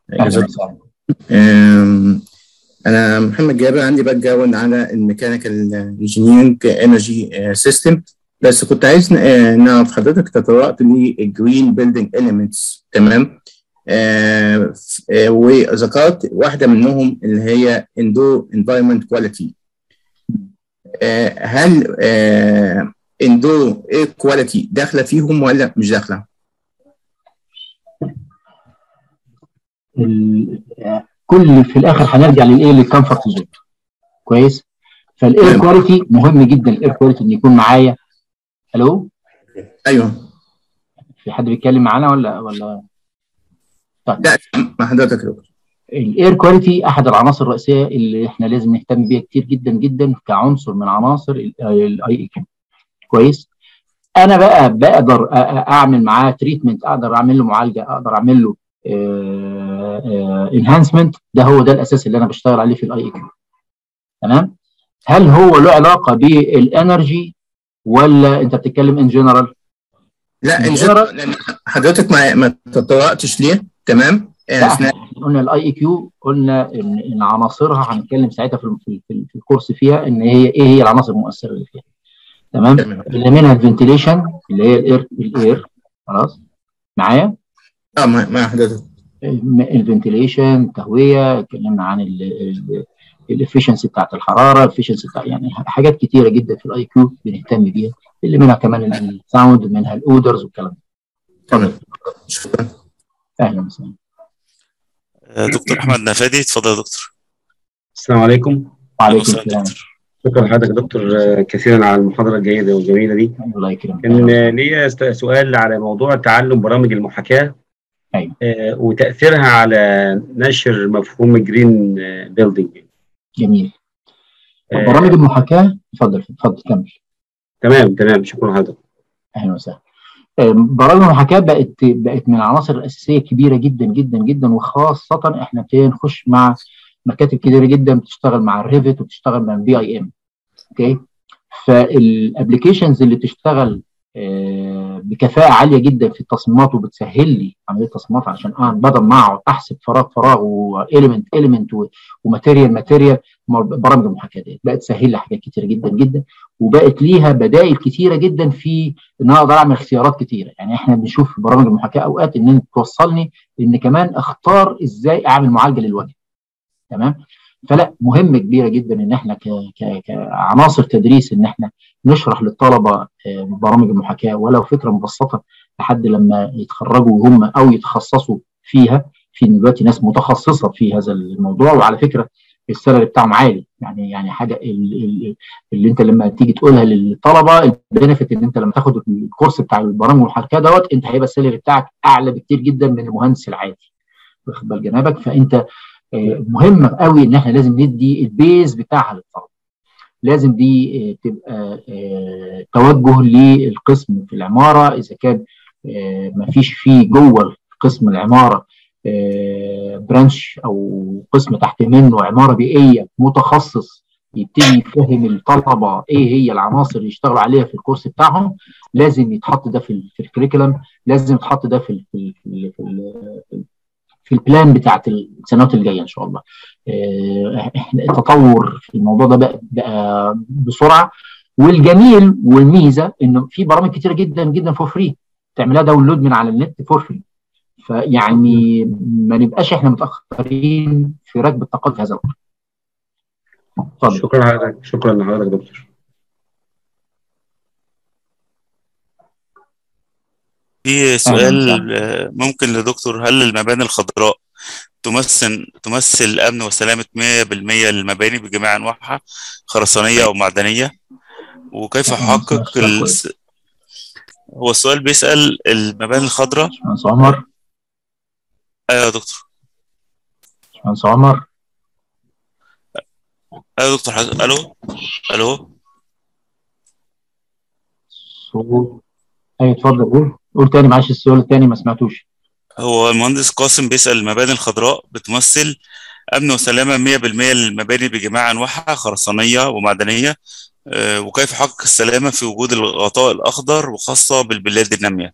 انا محمد جابر عندي باك جراوند على الميكانيكال انجينيرنج انرجي سيستم بس كنت عايز نعرف حضرتك تطرقت للجرين بيلدينج اليمنتس تمام آه آه وذكرت واحده منهم اللي هي اندور انفايرمنت كواليتي هل اندور اير كواليتي داخله فيهم ولا مش داخله؟ كل في الاخر هنرجع للايه للكمفورت زون كويس فالاير كواليتي مهم جدا الاير كواليتي ان يكون معايا الو ايوه في حد بيتكلم معانا ولا ولا طيب لا مع حضرتك دكتور الاير كواليتي احد العناصر الرئيسيه اللي احنا لازم نهتم بيها كتير جدا جدا كعنصر من عناصر الاي اي كيو كويس انا بقى بقدر اعمل معاه تريتمنت اقدر اعمل له معالجه اقدر اعمل له انهانسمنت ده هو ده الاساس اللي انا بشتغل عليه في الاي اي كيو تمام هل هو له علاقه بالانرجي ولا انت بتتكلم ان جنرال لا ان جنرال لان حضرتك ما ما تطرقتش ليه تمام احنا قلنا الاي اي كيو قلنا ان ان عناصرها هنتكلم ساعتها في في, في الكورس فيها ان هي ايه هي العناصر المؤثره اللي فيها تمام اللي منها الفنتيليشن اللي هي الاير الاير خلاص معايا اه مع حضرتك الفنتيليشن التهويه اتكلمنا عن الافشنسي بتاعت الحراره الافشنسي بتاع يعني حاجات كتيره جدا في الاي كيو بنهتم بيها اللي منها كمان الساوند منها الاودرز والكلام ده شكرا اهلا وسهلا دكتور احمد نفادي اتفضل يا دكتور السلام عليكم وعليكم السلام شكرا لحضرتك يا دكتور كثيرا على المحاضره الجيده والجميله دي الله يكرمك كان ليا سؤال على موضوع تعلم برامج المحاكاه أيوة. آه، وتاثيرها على نشر مفهوم جرين بيلدينج جميل آه. برامج المحاكاه اتفضل اتفضل كمل تمام تمام شكرا لحضرتك اهلا وسهلا آم، برامج المحاكاه بقت بقت من العناصر الاساسيه كبيره جدا جدا جدا وخاصه احنا ابتدينا نخش مع مكاتب كبيره جدا بتشتغل مع الريفت وبتشتغل مع البي اي ام اوكي فالابلكيشنز اللي بتشتغل آه، بكفاءه عاليه جدا في التصميمات وبتسهل لي عمليه التصميمات عشان انا بدل ما اقعد احسب فراغ فراغ واليمنت اليمنت وماتيريال ماتيريال برامج المحاكاه دي بقت تسهل لي حاجات كتيره جدا جدا وبقت ليها بدائل كتيره جدا في ان انا اقدر اعمل اختيارات كتيره يعني احنا بنشوف في برامج المحاكاه اوقات ان انت توصلني ان كمان اختار ازاي اعمل معالجه للوجه تمام فلا مهم كبيره جدا ان احنا ك... ك... كعناصر تدريس ان احنا نشرح للطلبه آه، برامج المحاكاه ولو فكره مبسطه لحد لما يتخرجوا هم او يتخصصوا فيها في دلوقتي ناس متخصصه في هذا الموضوع وعلى فكره السالري بتاعهم عالي يعني يعني حاجه ال- ال- اللي انت لما تيجي تقولها للطلبه البنفيت ان انت لما تاخد الكورس بتاع البرامج المحاكاه دوت انت هيبقى السالري بتاعك اعلى بكتير جدا من المهندس العادي واخد بال جنابك فانت آه، مهم قوي ان احنا لازم ندي البيز بتاعها للطلبه لازم دي آه، تبقى آه، توجه للقسم في العماره اذا كان ما فيش فيه جوه قسم العماره آه، برانش او قسم تحت منه عماره بيئيه متخصص يبتدي يفهم الطلبه ايه هي العناصر اللي يشتغلوا عليها في الكورس بتاعهم لازم يتحط ده في ال- في الكريكولم لازم يتحط ده في ال في ال في, ال في, ال في البلان بتاعت السنوات الجايه ان شاء الله آه، احنا التطور في الموضوع ده بقى, بقى بسرعه والجميل والميزه انه في برامج كتيره جدا جدا فور فري تعملها داونلود من على النت فور فري فيعني ما نبقاش احنا متاخرين في ركب الطاقات في هذا الامر اتفضل شكرا لحضرتك شكرا لحضرتك دكتور في أهلاً سؤال وسهلاً. آه، ممكن لدكتور هل المباني الخضراء تمثل تمثل أمن وسلامة 100% للمباني بجميع أنواعها خرسانية أو معدنية وكيف أهلاً أحقق وسهلاً. ال... هو السؤال بيسأل المباني الخضراء باشمهندس عمر أيوة يا دكتور باشمهندس عمر أيوة يا دكتور حضرتك ألو ألو صوت ايوه اتفضل قول قول تاني معلش السؤال التاني ما سمعتوش هو المهندس قاسم بيسأل المباني الخضراء بتمثل أمن وسلامة 100% للمباني بجميع أنواعها خرسانية ومعدنية آه، وكيف أحقق السلامة في وجود الغطاء الأخضر وخاصة بالبلاد النامية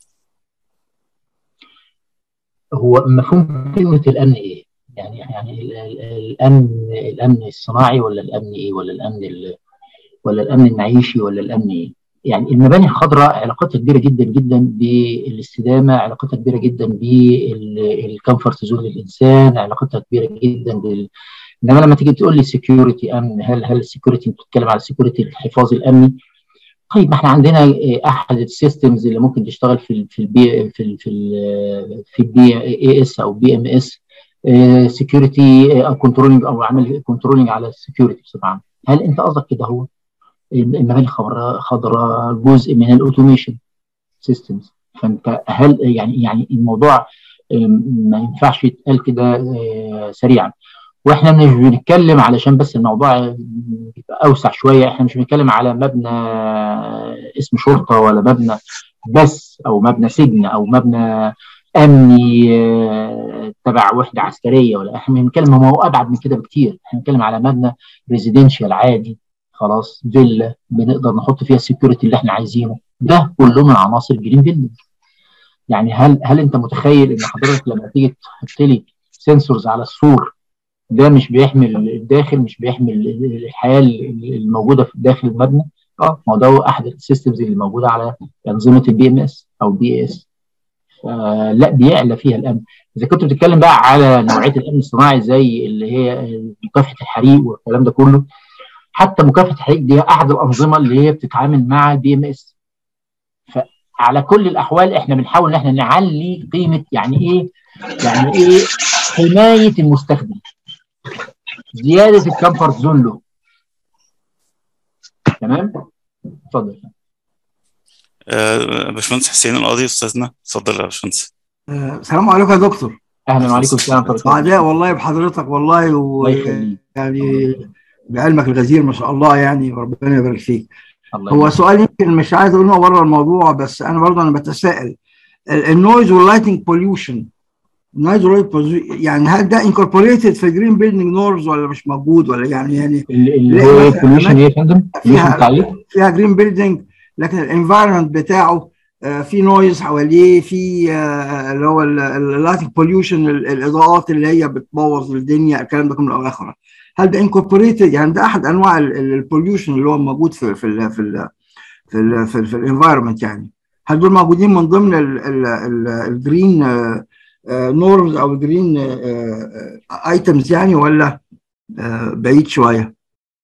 هو مفهوم كلمه الامن ايه؟ يعني يعني ال- ال- الامن الامن الصناعي ولا الامن ايه؟ ولا الامن ال- ولا الامن المعيشي ولا الامن ايه؟ يعني المباني الخضراء علاقتها كبيره جدا جدا بالاستدامه، علاقتها كبيره جدا بالكمفورت زون للانسان، علاقتها كبيره جدا بال انما لما تيجي تقول لي سكيورتي امن هل هل السكيورتي بتتكلم على السكيورتي الحفاظ الامني؟ طيب ما احنا عندنا آه، احد السيستمز اللي ممكن تشتغل في ال في البي في ال في ال في البي اي اس او بي ام اس سكيورتي او كنترولنج او عمل كنترولنج على السكيورتي بصفه عامه هل انت قصدك كده هو المباني الخضراء خضراء جزء من الاوتوميشن سيستمز فانت هل يعني يعني الموضوع آه، ما ينفعش يتقال كده آه، سريعا واحنا مش بنتكلم علشان بس الموضوع يبقى اوسع شويه احنا مش بنتكلم على مبنى اسم شرطه ولا مبنى بس او مبنى سجن او مبنى امني آه، تبع وحده عسكريه ولا احنا بنتكلم هو ابعد من كده بكتير احنا بنتكلم على مبنى ريزيدنشال عادي خلاص فيلا بنقدر نحط فيها السكيورتي اللي احنا عايزينه ده كله من عناصر جرين بيلدينج يعني هل هل انت متخيل ان حضرتك لما تيجي تحط لي سنسورز على السور ده مش بيحمل الداخل مش بيحمل الحياه الموجوده في داخل المبنى اه ما هو ده احد السيستمز اللي موجوده على انظمه البي ام اس او البي اس لا بيعلى فيها الامن اذا كنت بتتكلم بقى على نوعيه الامن الصناعي زي اللي هي مكافحه الحريق والكلام ده كله حتى مكافحه الحريق دي احد الانظمه اللي هي بتتعامل مع البي ام اس فعلى كل الاحوال احنا بنحاول ان احنا نعلي قيمه يعني ايه يعني ايه حمايه المستخدم زياده الكمفورت زون له تمام اتفضل آه، باشمهندس حسين القاضي استاذنا اتفضل يا باشمهندس آه، السلام عليكم يا دكتور اهلا وعليكم السلام ورحمه الله سعداء والله بحضرتك والله الله يخليك ويعني بعلمك الغزير ما شاء الله يعني ربنا يبارك فيك الله هو يبارك. سؤال يمكن مش عايز اقول انه بره الموضوع بس انا برضه انا بتساءل النويز واللايتنج بوليوشن النويز واللايتنج يعني هل ده انكوربوريتد في جرين بيلدينج نورز ولا مش موجود ولا يعني يعني ال- اللي لا، هو مثلا بوليوشن ايه يا فندم؟ فيها- بوليوشن تعليق فيها جرين بيلدينج لكن الانفايرمنت بتاعه آه، في نويز حواليه في آه، اللي هو اللايتنج بوليوشن الاضاءات اللي هي بتبوظ الدنيا الكلام ده كله الى اخره هل ده انكوربوريتد يعني ده احد انواع البوليوشن اللي هو موجود في في ال في ال في ال في, ال في الانفايرمنت يعني هل دول موجودين من ضمن الجرين نورمز او الجرين ايتمز يعني ولا آه، بعيد شويه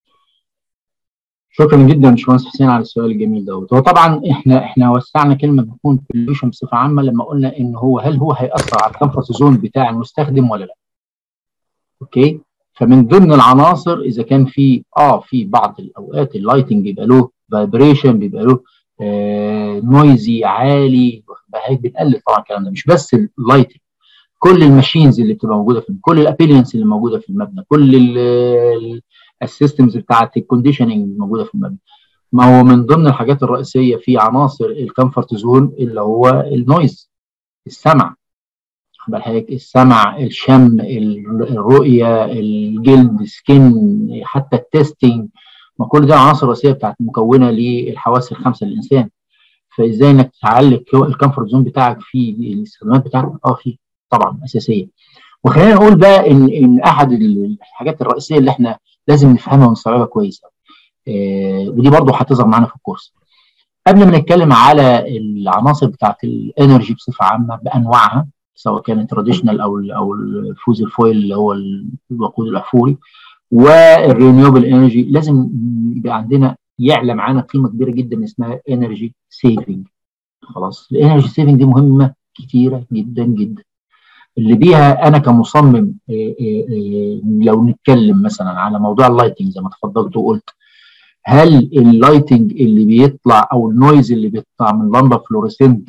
شكرا جدا باشمهندس حسين على السؤال الجميل دوت هو طبعا احنا احنا وسعنا كلمه بيكون بوليوشن بصفه عامه لما قلنا ان هو هل هو هياثر على الكمفورت زون بتاع المستخدم ولا لا اوكي فمن ضمن العناصر اذا كان في اه في بعض الاوقات اللايتنج بيبقى له فايبريشن بيبقى له آه نويزي عالي واخد بالك؟ بنقلل طبعا الكلام ده مش بس اللايتنج كل الماشينز اللي بتبقى موجوده في كل الابيلينس اللي موجوده في المبنى كل السيستمز بتاعت الكونديشننج موجوده في المبنى ما هو من ضمن الحاجات الرئيسيه في عناصر الكمفورت زون اللي هو النويز السمع خد بال حضرتك السمع الشم ال- الرؤيه الجلد سكين حتى التستنج ما كل ده عناصر رئيسيه بتاعت مكونه للحواس الخمسه للانسان فازاي انك تعلق الكمفورت زون بتاعك في الاستخدامات بتاعتك اه في طبعا اساسيه وخلينا نقول بقى ان ان احد الحاجات الرئيسيه اللي احنا لازم نفهمها ونستوعبها كويس قوي آه ودي برضه هتظهر معانا في الكورس قبل ما نتكلم على العناصر بتاعت الانرجي بصفه عامه بانواعها سواء كانت تراديشنال او ال او الفوز الفويل اللي هو الوقود الاحفوري والرينيوبل انرجي لازم يبقى عندنا يعلى معانا قيمه كبيره جدا اسمها انرجي سيفنج خلاص الانرجي سيفنج دي مهمه كتيره جدا جدا اللي بيها انا كمصمم إيه إيه إيه لو نتكلم مثلا على موضوع اللايتنج زي ما تفضلت وقلت هل اللايتنج اللي بيطلع او النويز اللي بيطلع من لمبه فلوريسنت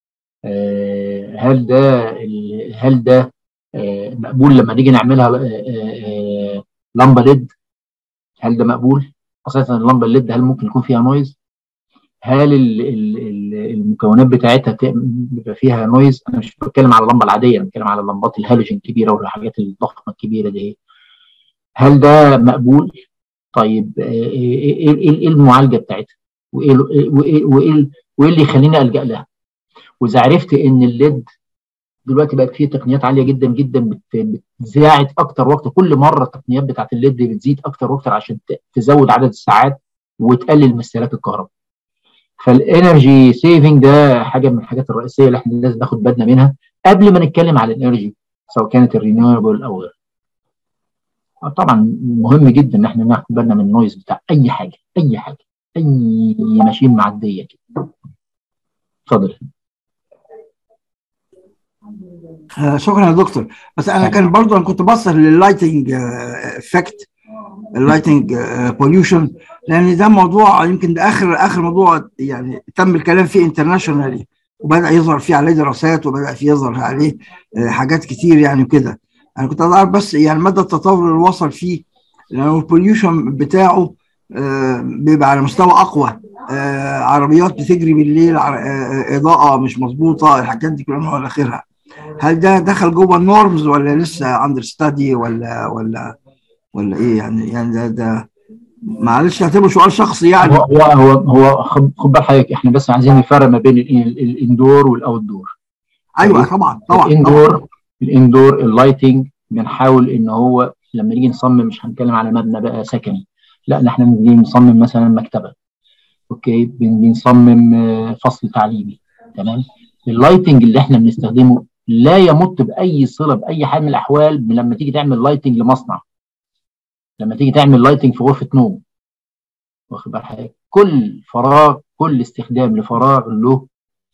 هل ده هل ده مقبول لما نيجي نعملها لمبه ليد هل ده مقبول؟ خاصة اللمبه الليد هل ممكن يكون فيها نويز؟ هل ال ال ال المكونات بتاعتها بيبقى فيها نويز؟ انا مش بتكلم على اللمبه العاديه انا بتكلم على اللمبات الهالوجين الكبيره والحاجات الضخمه الكبيره دي هل ده مقبول؟ طيب ايه ايه المعالجه بتاعتها؟ وايه وايه وايه وايه اللي يخليني الجا لها؟ واذا عرفت ان الليد دلوقتي بقت فيه تقنيات عاليه جدا جدا بتساعد اكتر وقت كل مره التقنيات بتاعت الليد بتزيد اكتر واكتر عشان تزود عدد الساعات وتقلل من استهلاك الكهرباء. فالانرجي سيفنج ده حاجه من الحاجات الرئيسيه اللي احنا لازم ناخد بالنا منها قبل ما نتكلم على الانرجي سواء كانت الرينيوبل او غيرها. طبعا مهم جدا ان احنا ناخد بالنا من النويز بتاع اي حاجه اي حاجه اي ماشين معديه كده. اتفضل. آه شكرا يا دكتور بس انا كان برضو انا كنت بصر لللايتنج افكت اللايتنج بوليوشن لان ده موضوع يمكن ده اخر اخر موضوع يعني تم الكلام فيه انترناشونالي وبدا يظهر فيه عليه دراسات وبدا فيه يظهر عليه آه حاجات كتير يعني وكده انا كنت اعرف بس يعني مدى التطور اللي وصل فيه لانه البوليوشن بتاعه آه بيبقى على مستوى اقوى آه عربيات بتجري بالليل آه اضاءه مش مظبوطه الحاجات دي كلها والى اخرها هل ده دخل جوه النورمز ولا لسه اندر ستادي ولا ولا ولا ايه يعني يعني ده ده معلش اعتبره سؤال شخصي يعني هو هو هو خد بال حضرتك احنا بس عايزين نفرق ما بين الاندور والاوت دور ايوه طبعا طبعا الاندور الاندور اللايتنج بنحاول ان هو لما نيجي نصمم مش هنتكلم على مبنى بقى سكني لا احنا بنيجي نصمم مثلا مكتبه اوكي بنيجي نصمم فصل تعليمي تمام اللايتنج اللي احنا بنستخدمه لا يمت باي صله باي حال من الاحوال لما تيجي تعمل لايتنج لمصنع لما تيجي تعمل لايتنج في غرفه نوم واخد بال حضرتك كل فراغ كل استخدام لفراغ له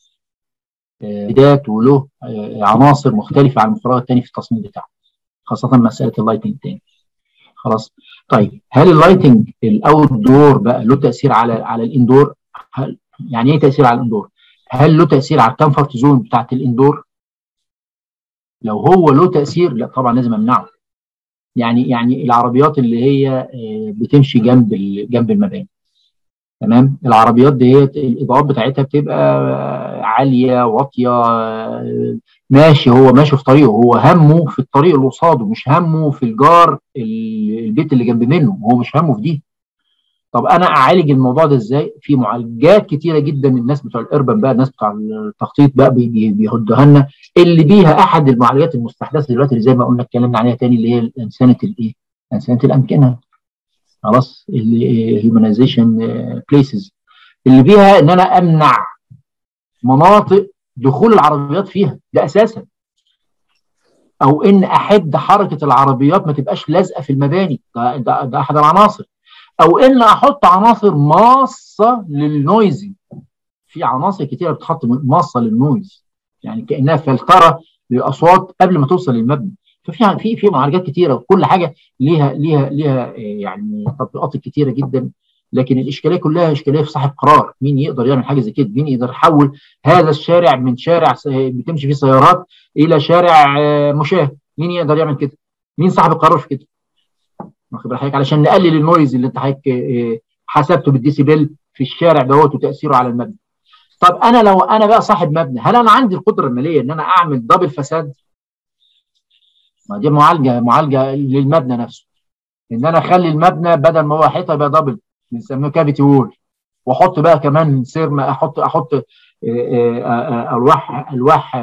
بدات وله عناصر مختلفه عن الفراغ الثاني في التصميم بتاعه خاصه مساله اللايتنج الثاني خلاص طيب هل اللايتنج الاوت دور بقى له تاثير على على الاندور هل يعني ايه تاثير على الاندور هل له تاثير على الكمفورت زون بتاعت الاندور لو هو له تاثير لا طبعا لازم امنعه يعني يعني العربيات اللي هي بتمشي جنب جنب المباني تمام العربيات ديت الاضاءات بتاعتها بتبقى عاليه واطيه ماشي هو ماشي في طريقه هو همه في الطريق اللي قصاده مش همه في الجار البيت اللي جنب منه هو مش همه في دي طب انا اعالج الموضوع ده ازاي في معالجات كتيره جدا الناس بتوع الاربن بقى الناس بتوع التخطيط بقى بيهدوها لنا اللي بيها احد المعالجات المستحدثه دلوقتي اللي زي ما قلنا اتكلمنا عليها تاني اللي هي انسانه الايه انسانه الامكنه خلاص الهيومنايزيشن بليسز اللي بيها ان انا امنع مناطق دخول العربيات فيها ده اساسا او ان احد حركه العربيات ما تبقاش لازقه في المباني ده, ده, ده احد العناصر او ان احط عناصر ماصه للنويزي في عناصر كتيره بتحط ماصه للنويز يعني كانها فلتره للاصوات قبل ما توصل للمبنى ففي في في معالجات كتيره وكل حاجه ليها ليها ليها يعني تطبيقات كتيره جدا لكن الاشكاليه كلها اشكاليه في صاحب قرار مين يقدر يعمل حاجه زي كده مين يقدر يحول هذا الشارع من شارع بتمشي فيه سيارات الى شارع مشاه مين يقدر يعمل كده مين صاحب القرار في كده واخد بالك علشان نقلل النويز اللي انت حضرتك حسبته بالديسيبل في الشارع دوت وتاثيره على المبنى طب انا لو انا بقى صاحب مبنى هل انا عندي القدره الماليه ان انا اعمل دبل فساد ما دي معالجه معالجه للمبنى نفسه ان انا اخلي المبنى بدل ما هو حيطه يبقى دبل بنسميه كافيتي وول واحط بقى كمان سيرما احط احط الواح الواح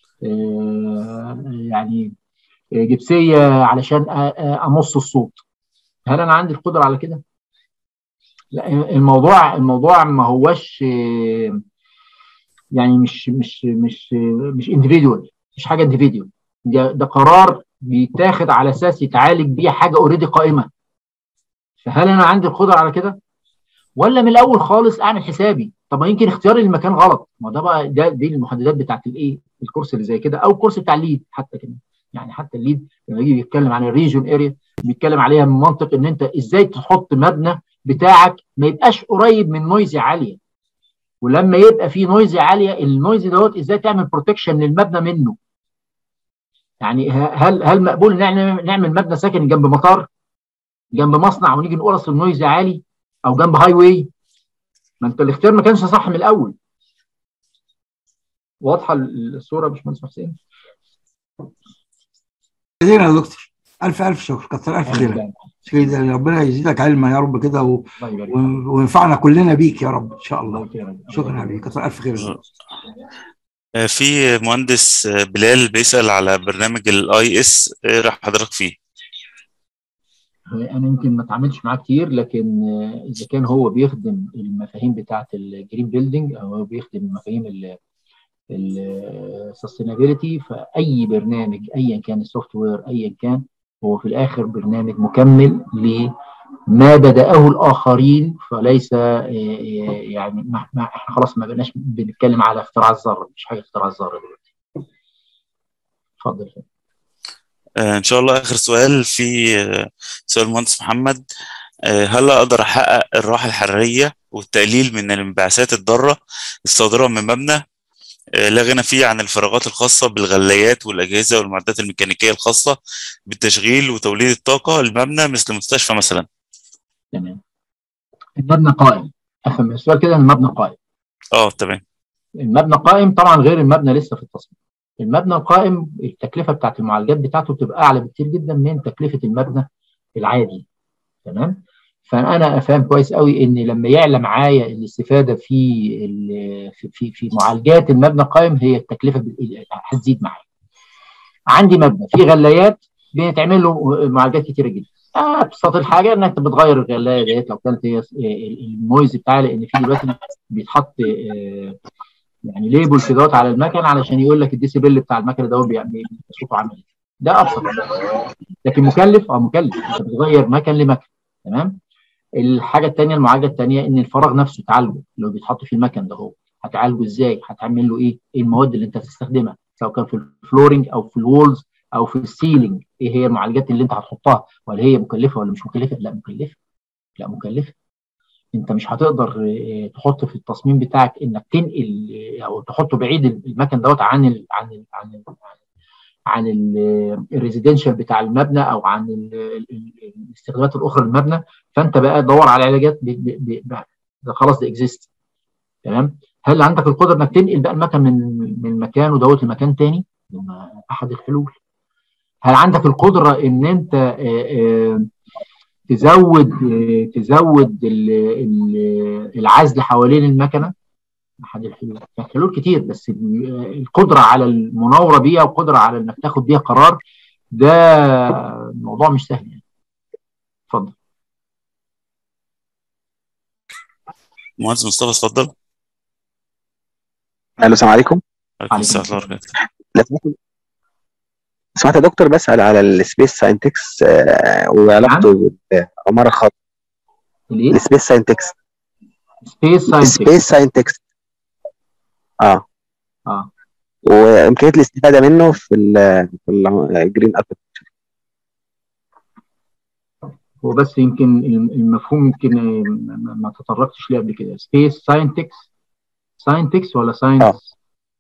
يعني جبسيه علشان امص الصوت هل انا عندي القدره على كده؟ لا الموضوع الموضوع ما هوش يعني مش مش مش مش انديفيدوال مش حاجه انديفيدوال ده, ده قرار بيتاخد على اساس يتعالج بيه حاجه اوريدي قائمه فهل انا عندي القدره على كده؟ ولا من الاول خالص اعمل حسابي طب ما يمكن اختياري للمكان غلط ما ده بقى ده دي المحددات بتاعت الايه الكورس اللي زي كده او الكورس بتاع الليد حتى كده يعني حتى الليد لما يجي يتكلم عن الريجون اريا بيتكلم عليها من منطق ان انت ازاي تحط مبنى بتاعك ما يبقاش قريب من نويزي عاليه ولما يبقى في نويزي عاليه النويزي دوت ازاي تعمل بروتكشن للمبنى منه يعني هل هل مقبول نعمل نعمل مبنى ساكن جنب مطار جنب مصنع ونيجي نقرص النويزي عالي او جنب هاي واي ما انت الاختيار ما كانش صح من الاول واضحه الصوره يا باشمهندس حسين جزيلا يا دكتور الف الف شكر كتر الف خيرك سيدي ربنا يزيدك علما يا رب كده و... وينفعنا كلنا بيك يا رب ان شاء الله شكرا حبيبي كتر الف خير في مهندس بلال بيسأل على برنامج الاي اس ايه راح حضرتك فيه؟ انا يمكن ما اتعاملتش معاه كتير لكن اذا كان هو بيخدم المفاهيم بتاعه الجرين بيلدينج او هو بيخدم مفاهيم السستينابيلتي فاي برنامج ايا كان السوفت وير ايا كان هو في الاخر برنامج مكمل لما بداه الاخرين فليس يعني ما احنا خلاص ما بقناش بنتكلم على اختراع الذره مش حاجه اختراع الذره دلوقتي اتفضل ان شاء الله اخر سؤال في سؤال المهندس محمد هل اقدر احقق الراحه الحراريه والتقليل من الانبعاثات الضاره الصادره من مبنى لا غنى فيه عن الفراغات الخاصه بالغلايات والاجهزه والمعدات الميكانيكيه الخاصه بالتشغيل وتوليد الطاقه المبنى مثل مستشفى مثلا تمام المبنى قائم افهم السؤال كده المبنى قائم اه تمام المبنى قائم طبعا غير المبنى لسه في التصميم المبنى القائم التكلفه بتاعت المعالجات بتاعته بتبقى اعلى بكتير جدا من تكلفه المبنى العادي تمام فانا فاهم كويس قوي ان لما يعلى معايا الاستفاده في في في معالجات المبنى القائم هي التكلفه هتزيد معايا عندي مبنى فيه غلايات بيتعمل له معالجات كتيره جدا ابسط الحاجه انك بتغير الغلايه ديت لو كانت هي النويز بتاعها لان في دلوقتي بيتحط يعني ليبل كده على المكن علشان يقول لك الديسيبل بتاع المكنه ده بيعمل صوته عامل ايه ده ابسط لكن مكلف اه مكلف انت بتغير مكن لمكن تمام الحاجه الثانيه المعالجه الثانيه ان الفراغ نفسه تعالجه لو بيتحط في المكن ده هو هتعالجه ازاي هتعمل له ايه ايه المواد اللي انت هتستخدمها سواء كان في الفلورنج او في الوولز او في السيلينج ايه هي المعالجات اللي انت هتحطها ولا هي مكلفه ولا مش مكلفه لا مكلفه لا مكلفه انت مش هتقدر تحط في التصميم بتاعك انك تنقل او تحطه بعيد المكن دوت عن ال عن ال عن, ال عن الريزيدنشال بتاع المبنى او عن ال- ال- ال- الاستخدامات الاخرى للمبنى فانت بقى تدور على علاجات ب- ب- ب- ب- ده خلاص ده اكزيست تمام هل عندك القدره انك تنقل بقى المكن من من مكان ودوت لمكان تاني؟ ده احد الحلول هل عندك القدره ان انت آه، آه، تزود آه، تزود ال- ال- العزل حوالين المكنه احد الحلول حلول كتير بس ال- القدره على المناوره بيها والقدره على انك تاخد بيها قرار ده موضوع مش سهل يعني اتفضل مهندس مصطفى اتفضل الو السلام عليكم عليكم عليكم السلام ورحمه الله وبركاته لو سمحت سمعت يا دكتور بسأل على السبيس ساينتكس وعلاقته بالعمارة الخاصة الايه؟ السبيس ساينتكس سبيس ساينتكس السبيس ساينتكس اه اه وامكانيه الاستفاده منه في ال في الجرين اركتكتشر هو بس يمكن المفهوم يمكن ما ما تطرقتش ليه قبل كده سبيس ساينتكس ساينتكس ولا ساينس؟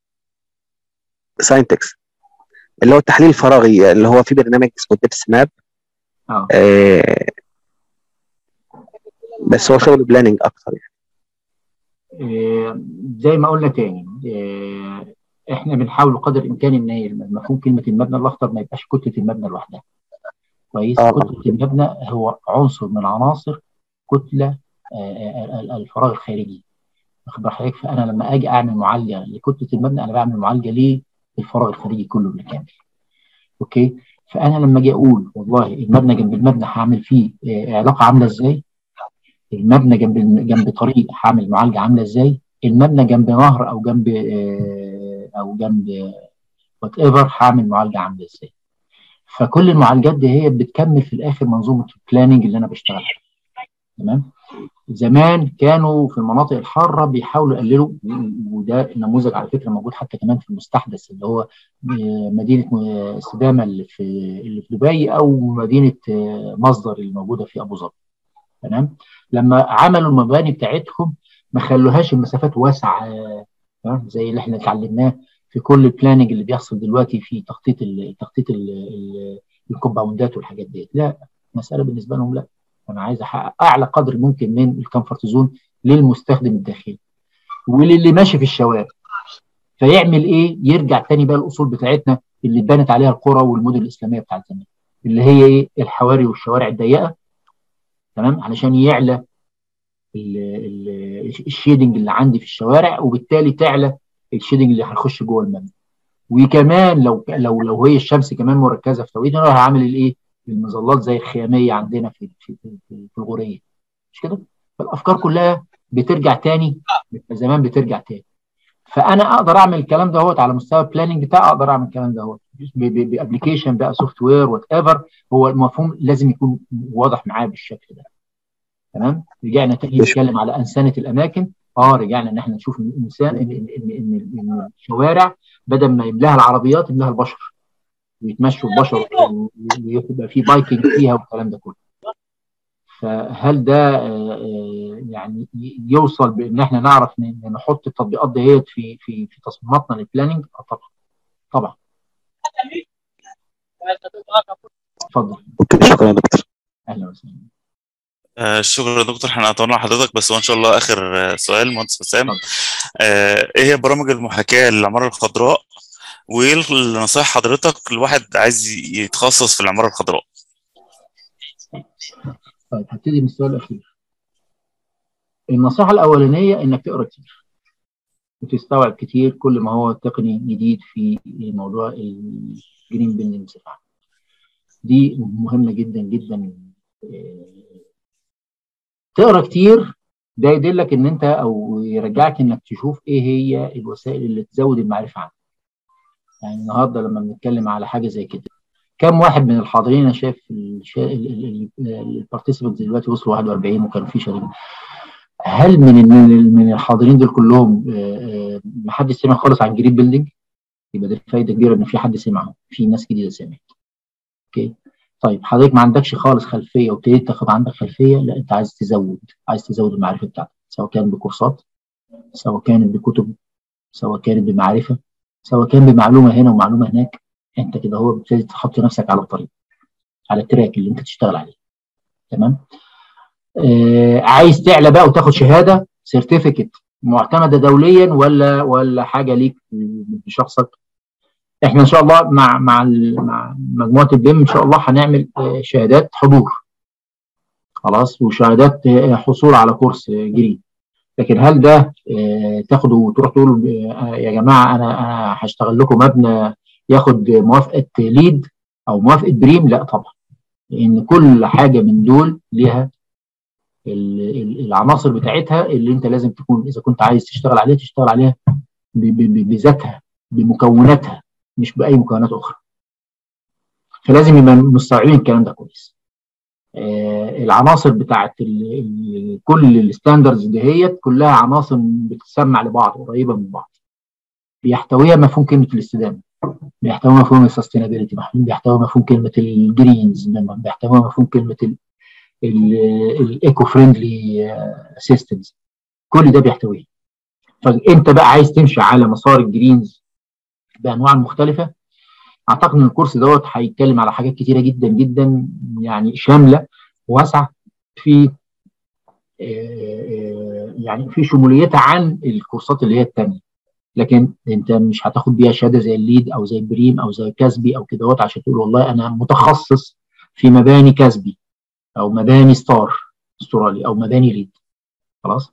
ساينتكس اللي هو التحليل الفراغي اللي هو في برنامج اسمه ديبس ماب اه آه بس هو شغل بلاننج اكتر يعني آه، زي ما قلنا تاني آه، احنا بنحاول قدر الامكان ان هي مفهوم كلمه المبنى الاخضر ما يبقاش كتله المبنى لوحدها كويس آه. كتله المبنى هو عنصر من عناصر كتله آه، آه، الفراغ الخارجي واخد بال حضرتك فانا لما اجي اعمل معالجه لكتله المبنى انا بعمل معالجه للفراغ الخارجي كله بالكامل اوكي فانا لما اجي اقول والله المبنى جنب المبنى هعمل فيه آه، علاقه عامله ازاي المبنى جنب جنب طريق هعمل معالجه عامله ازاي المبنى جنب نهر او جنب آه، او جنب وات ايفر هعمل معالجه عامله ازاي فكل المعالجات دي هي بتكمل في الاخر منظومه البلاننج اللي انا بشتغل عليها تمام زمان كانوا في المناطق الحاره بيحاولوا يقللوا وده نموذج على فكره موجود حتى كمان في المستحدث اللي هو آه، مدينه آه، استدامه اللي في اللي في دبي او مدينه آه، مصدر اللي موجوده في ابو ظبي تمام لما عملوا المباني بتاعتهم ما خلوهاش المسافات واسعه تمام؟ زي اللي احنا اتعلمناه في كل البلاننج اللي بيحصل دلوقتي في تخطيط ال تخطيط ال- ال- الكومباوندات والحاجات ديت لا مساله بالنسبه لهم لا انا عايز احقق اعلى قدر ممكن من الكمفورت زون للمستخدم الداخلي وللي ماشي في الشوارع فيعمل ايه يرجع تاني بقى الاصول بتاعتنا اللي اتبنت عليها القرى والمدن الاسلاميه بتاعت زمان اللي هي ايه الحواري والشوارع الضيقه تمام علشان يعلى ال- ال- الشيدنج اللي عندي في الشوارع وبالتالي تعلى الشيدنج اللي هيخش جوه المبنى وكمان لو لو لو هي الشمس كمان مركزه في توقيت انا هعمل الايه المظلات زي الخياميه عندنا في في في, في, في الغوريه مش كده فالافكار كلها بترجع تاني زمان بترجع تاني فانا اقدر اعمل الكلام دهوت على مستوى البلاننج بتاعي اقدر اعمل الكلام دهوت بابلكيشن بقى سوفت وير وات ايفر هو المفهوم لازم يكون واضح معايا بالشكل ده تمام رجعنا تاني نتكلم على انسنه الاماكن اه رجعنا ان احنا نشوف ان الانسان ان ان ان, إن, إن الشوارع بدل ما يملاها العربيات يملاها البشر ويتمشوا البشر ويبقى في بايكنج فيها والكلام ده كله فهل ده آه، آه، يعني ي- يوصل بان احنا نعرف ن- نحط التطبيقات ديت في في في تصميماتنا للبلاننج آه، طبعا طبعا اتفضل اوكي شكرا يا دكتور اهلا وسهلا آه شكرا يا دكتور احنا هطولنا حضرتك بس هو ان شاء الله اخر آه، سؤال مهندس حسام اتفضل. آه ايه هي برامج المحاكاه للعماره الخضراء وايه النصائح حضرتك الواحد عايز يتخصص في العماره الخضراء طيب هبتدي من السؤال الاخير النصيحه الاولانيه انك تقرا كتير وتستوعب كتير كل ما هو تقني جديد في موضوع الجرين بيلدينج بصفه عامه دي مهمه جدا جدا آه، تقرا كتير ده يدلك ان انت او يرجعك انك تشوف ايه هي الوسائل اللي تزود المعرفه عنك يعني النهارده لما بنتكلم على حاجه زي كده كم واحد من الحاضرين انا شايف البارتيسيبنتس دلوقتي وصلوا 41 وكان في شريك هل من من من الحاضرين دول كلهم ما حدش سمع خالص عن جرين بيلدينج يبقى دي فايده كبيره ان في حد سمعه في ناس جديده سمعت اوكي طيب حضرتك ما عندكش خالص خلفيه وابتديت تاخد عندك خلفيه لا انت عايز تزود عايز تزود المعرفه بتاعتك سواء كان بكورسات سواء كانت بكتب سواء كانت بمعرفه سواء كان بمعلومه هنا ومعلومه هناك انت كده هو بتبتدي تحط نفسك على الطريق على التراك اللي انت تشتغل عليه تمام آه عايز تعلى بقى وتاخد شهاده سيرتيفيكت معتمده دوليا ولا ولا حاجه ليك بشخصك احنا ان شاء الله مع مع مع مجموعه البيم ان شاء الله هنعمل شهادات حضور خلاص وشهادات حصول على كورس جريد لكن هل ده تاخده وتروح تقول يا جماعه انا انا هشتغل لكم مبنى ياخد موافقه ليد او موافقه بريم لا طبعا لان كل حاجه من دول ليها العناصر بتاعتها اللي انت لازم تكون اذا كنت عايز تشتغل عليها تشتغل عليها بذاتها بمكوناتها مش باي مكونات اخرى فلازم يبقى مستوعبين الكلام ده كويس آه العناصر بتاعت كل الستاندردز دهيت كلها عناصر بتسمع لبعض قريبه من بعض بيحتويها مفهوم كلمه الاستدامه بيحتوي مفهوم السستينابيلتي بيحتوي مفهوم كلمه الجرينز بيحتوي مفهوم كلمه الايكو فريندلي سيستمز كل ده بيحتويه فانت بقى عايز تمشي على مسار الجرينز بانواع مختلفه اعتقد ان الكورس دوت هيتكلم على حاجات كتيره جدا جدا يعني شامله واسعه في يعني في شموليتها عن الكورسات اللي هي الثانيه لكن انت مش هتاخد بيها شهاده زي الليد او زي بريم او زي كاسبي او كده عشان تقول والله انا متخصص في مباني كاسبي او مباني ستار استرالي او مباني ليد خلاص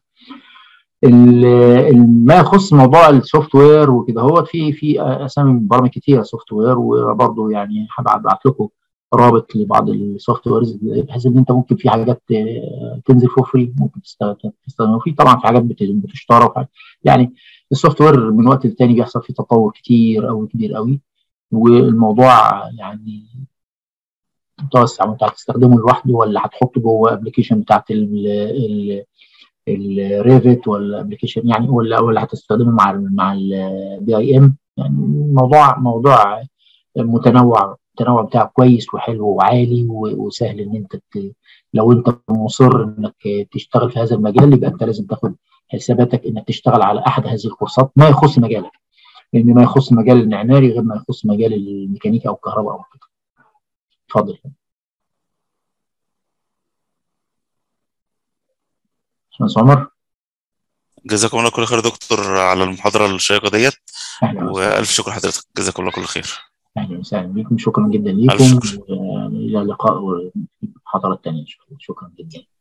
ما يخص موضوع السوفت وير وكده هو في في اسامي برامج كتيره سوفت وير وبرضه يعني هبعت لكم رابط لبعض السوفت ويرز بحيث ان انت ممكن في حاجات تنزل فور فري ممكن تستخدمها وفي طبعا في حاجات بتشترى يعني السوفت وير من وقت للتاني بيحصل فيه تطور كتير قوي كبير قوي والموضوع يعني متوسع وانت هتستخدمه لوحده ولا هتحطه جوه ابلكيشن بتاعت الريفت ولا ابلكيشن يعني ولا ولا هتستخدمه مع ال مع البي اي ام يعني موضوع موضوع متنوع التنوع بتاعه كويس وحلو وعالي وسهل ان انت لو انت مصر انك تشتغل في هذا المجال يبقى انت لازم تاخد حساباتك انك تشتغل على احد هذه الكورسات ما يخص مجالك لان ما يخص مجال المعماري غير ما يخص مجال الميكانيكا او الكهرباء او كده اتفضل باشمهندس عمر جزاكم الله كل خير يا دكتور على المحاضرة الشيقة ديت وألف شكر لحضرتك جزاكم الله كل خير أهلا وسهلا بكم شكرا جدا لكم إلى اللقاء والمحاضرة الثانية شكرا جدا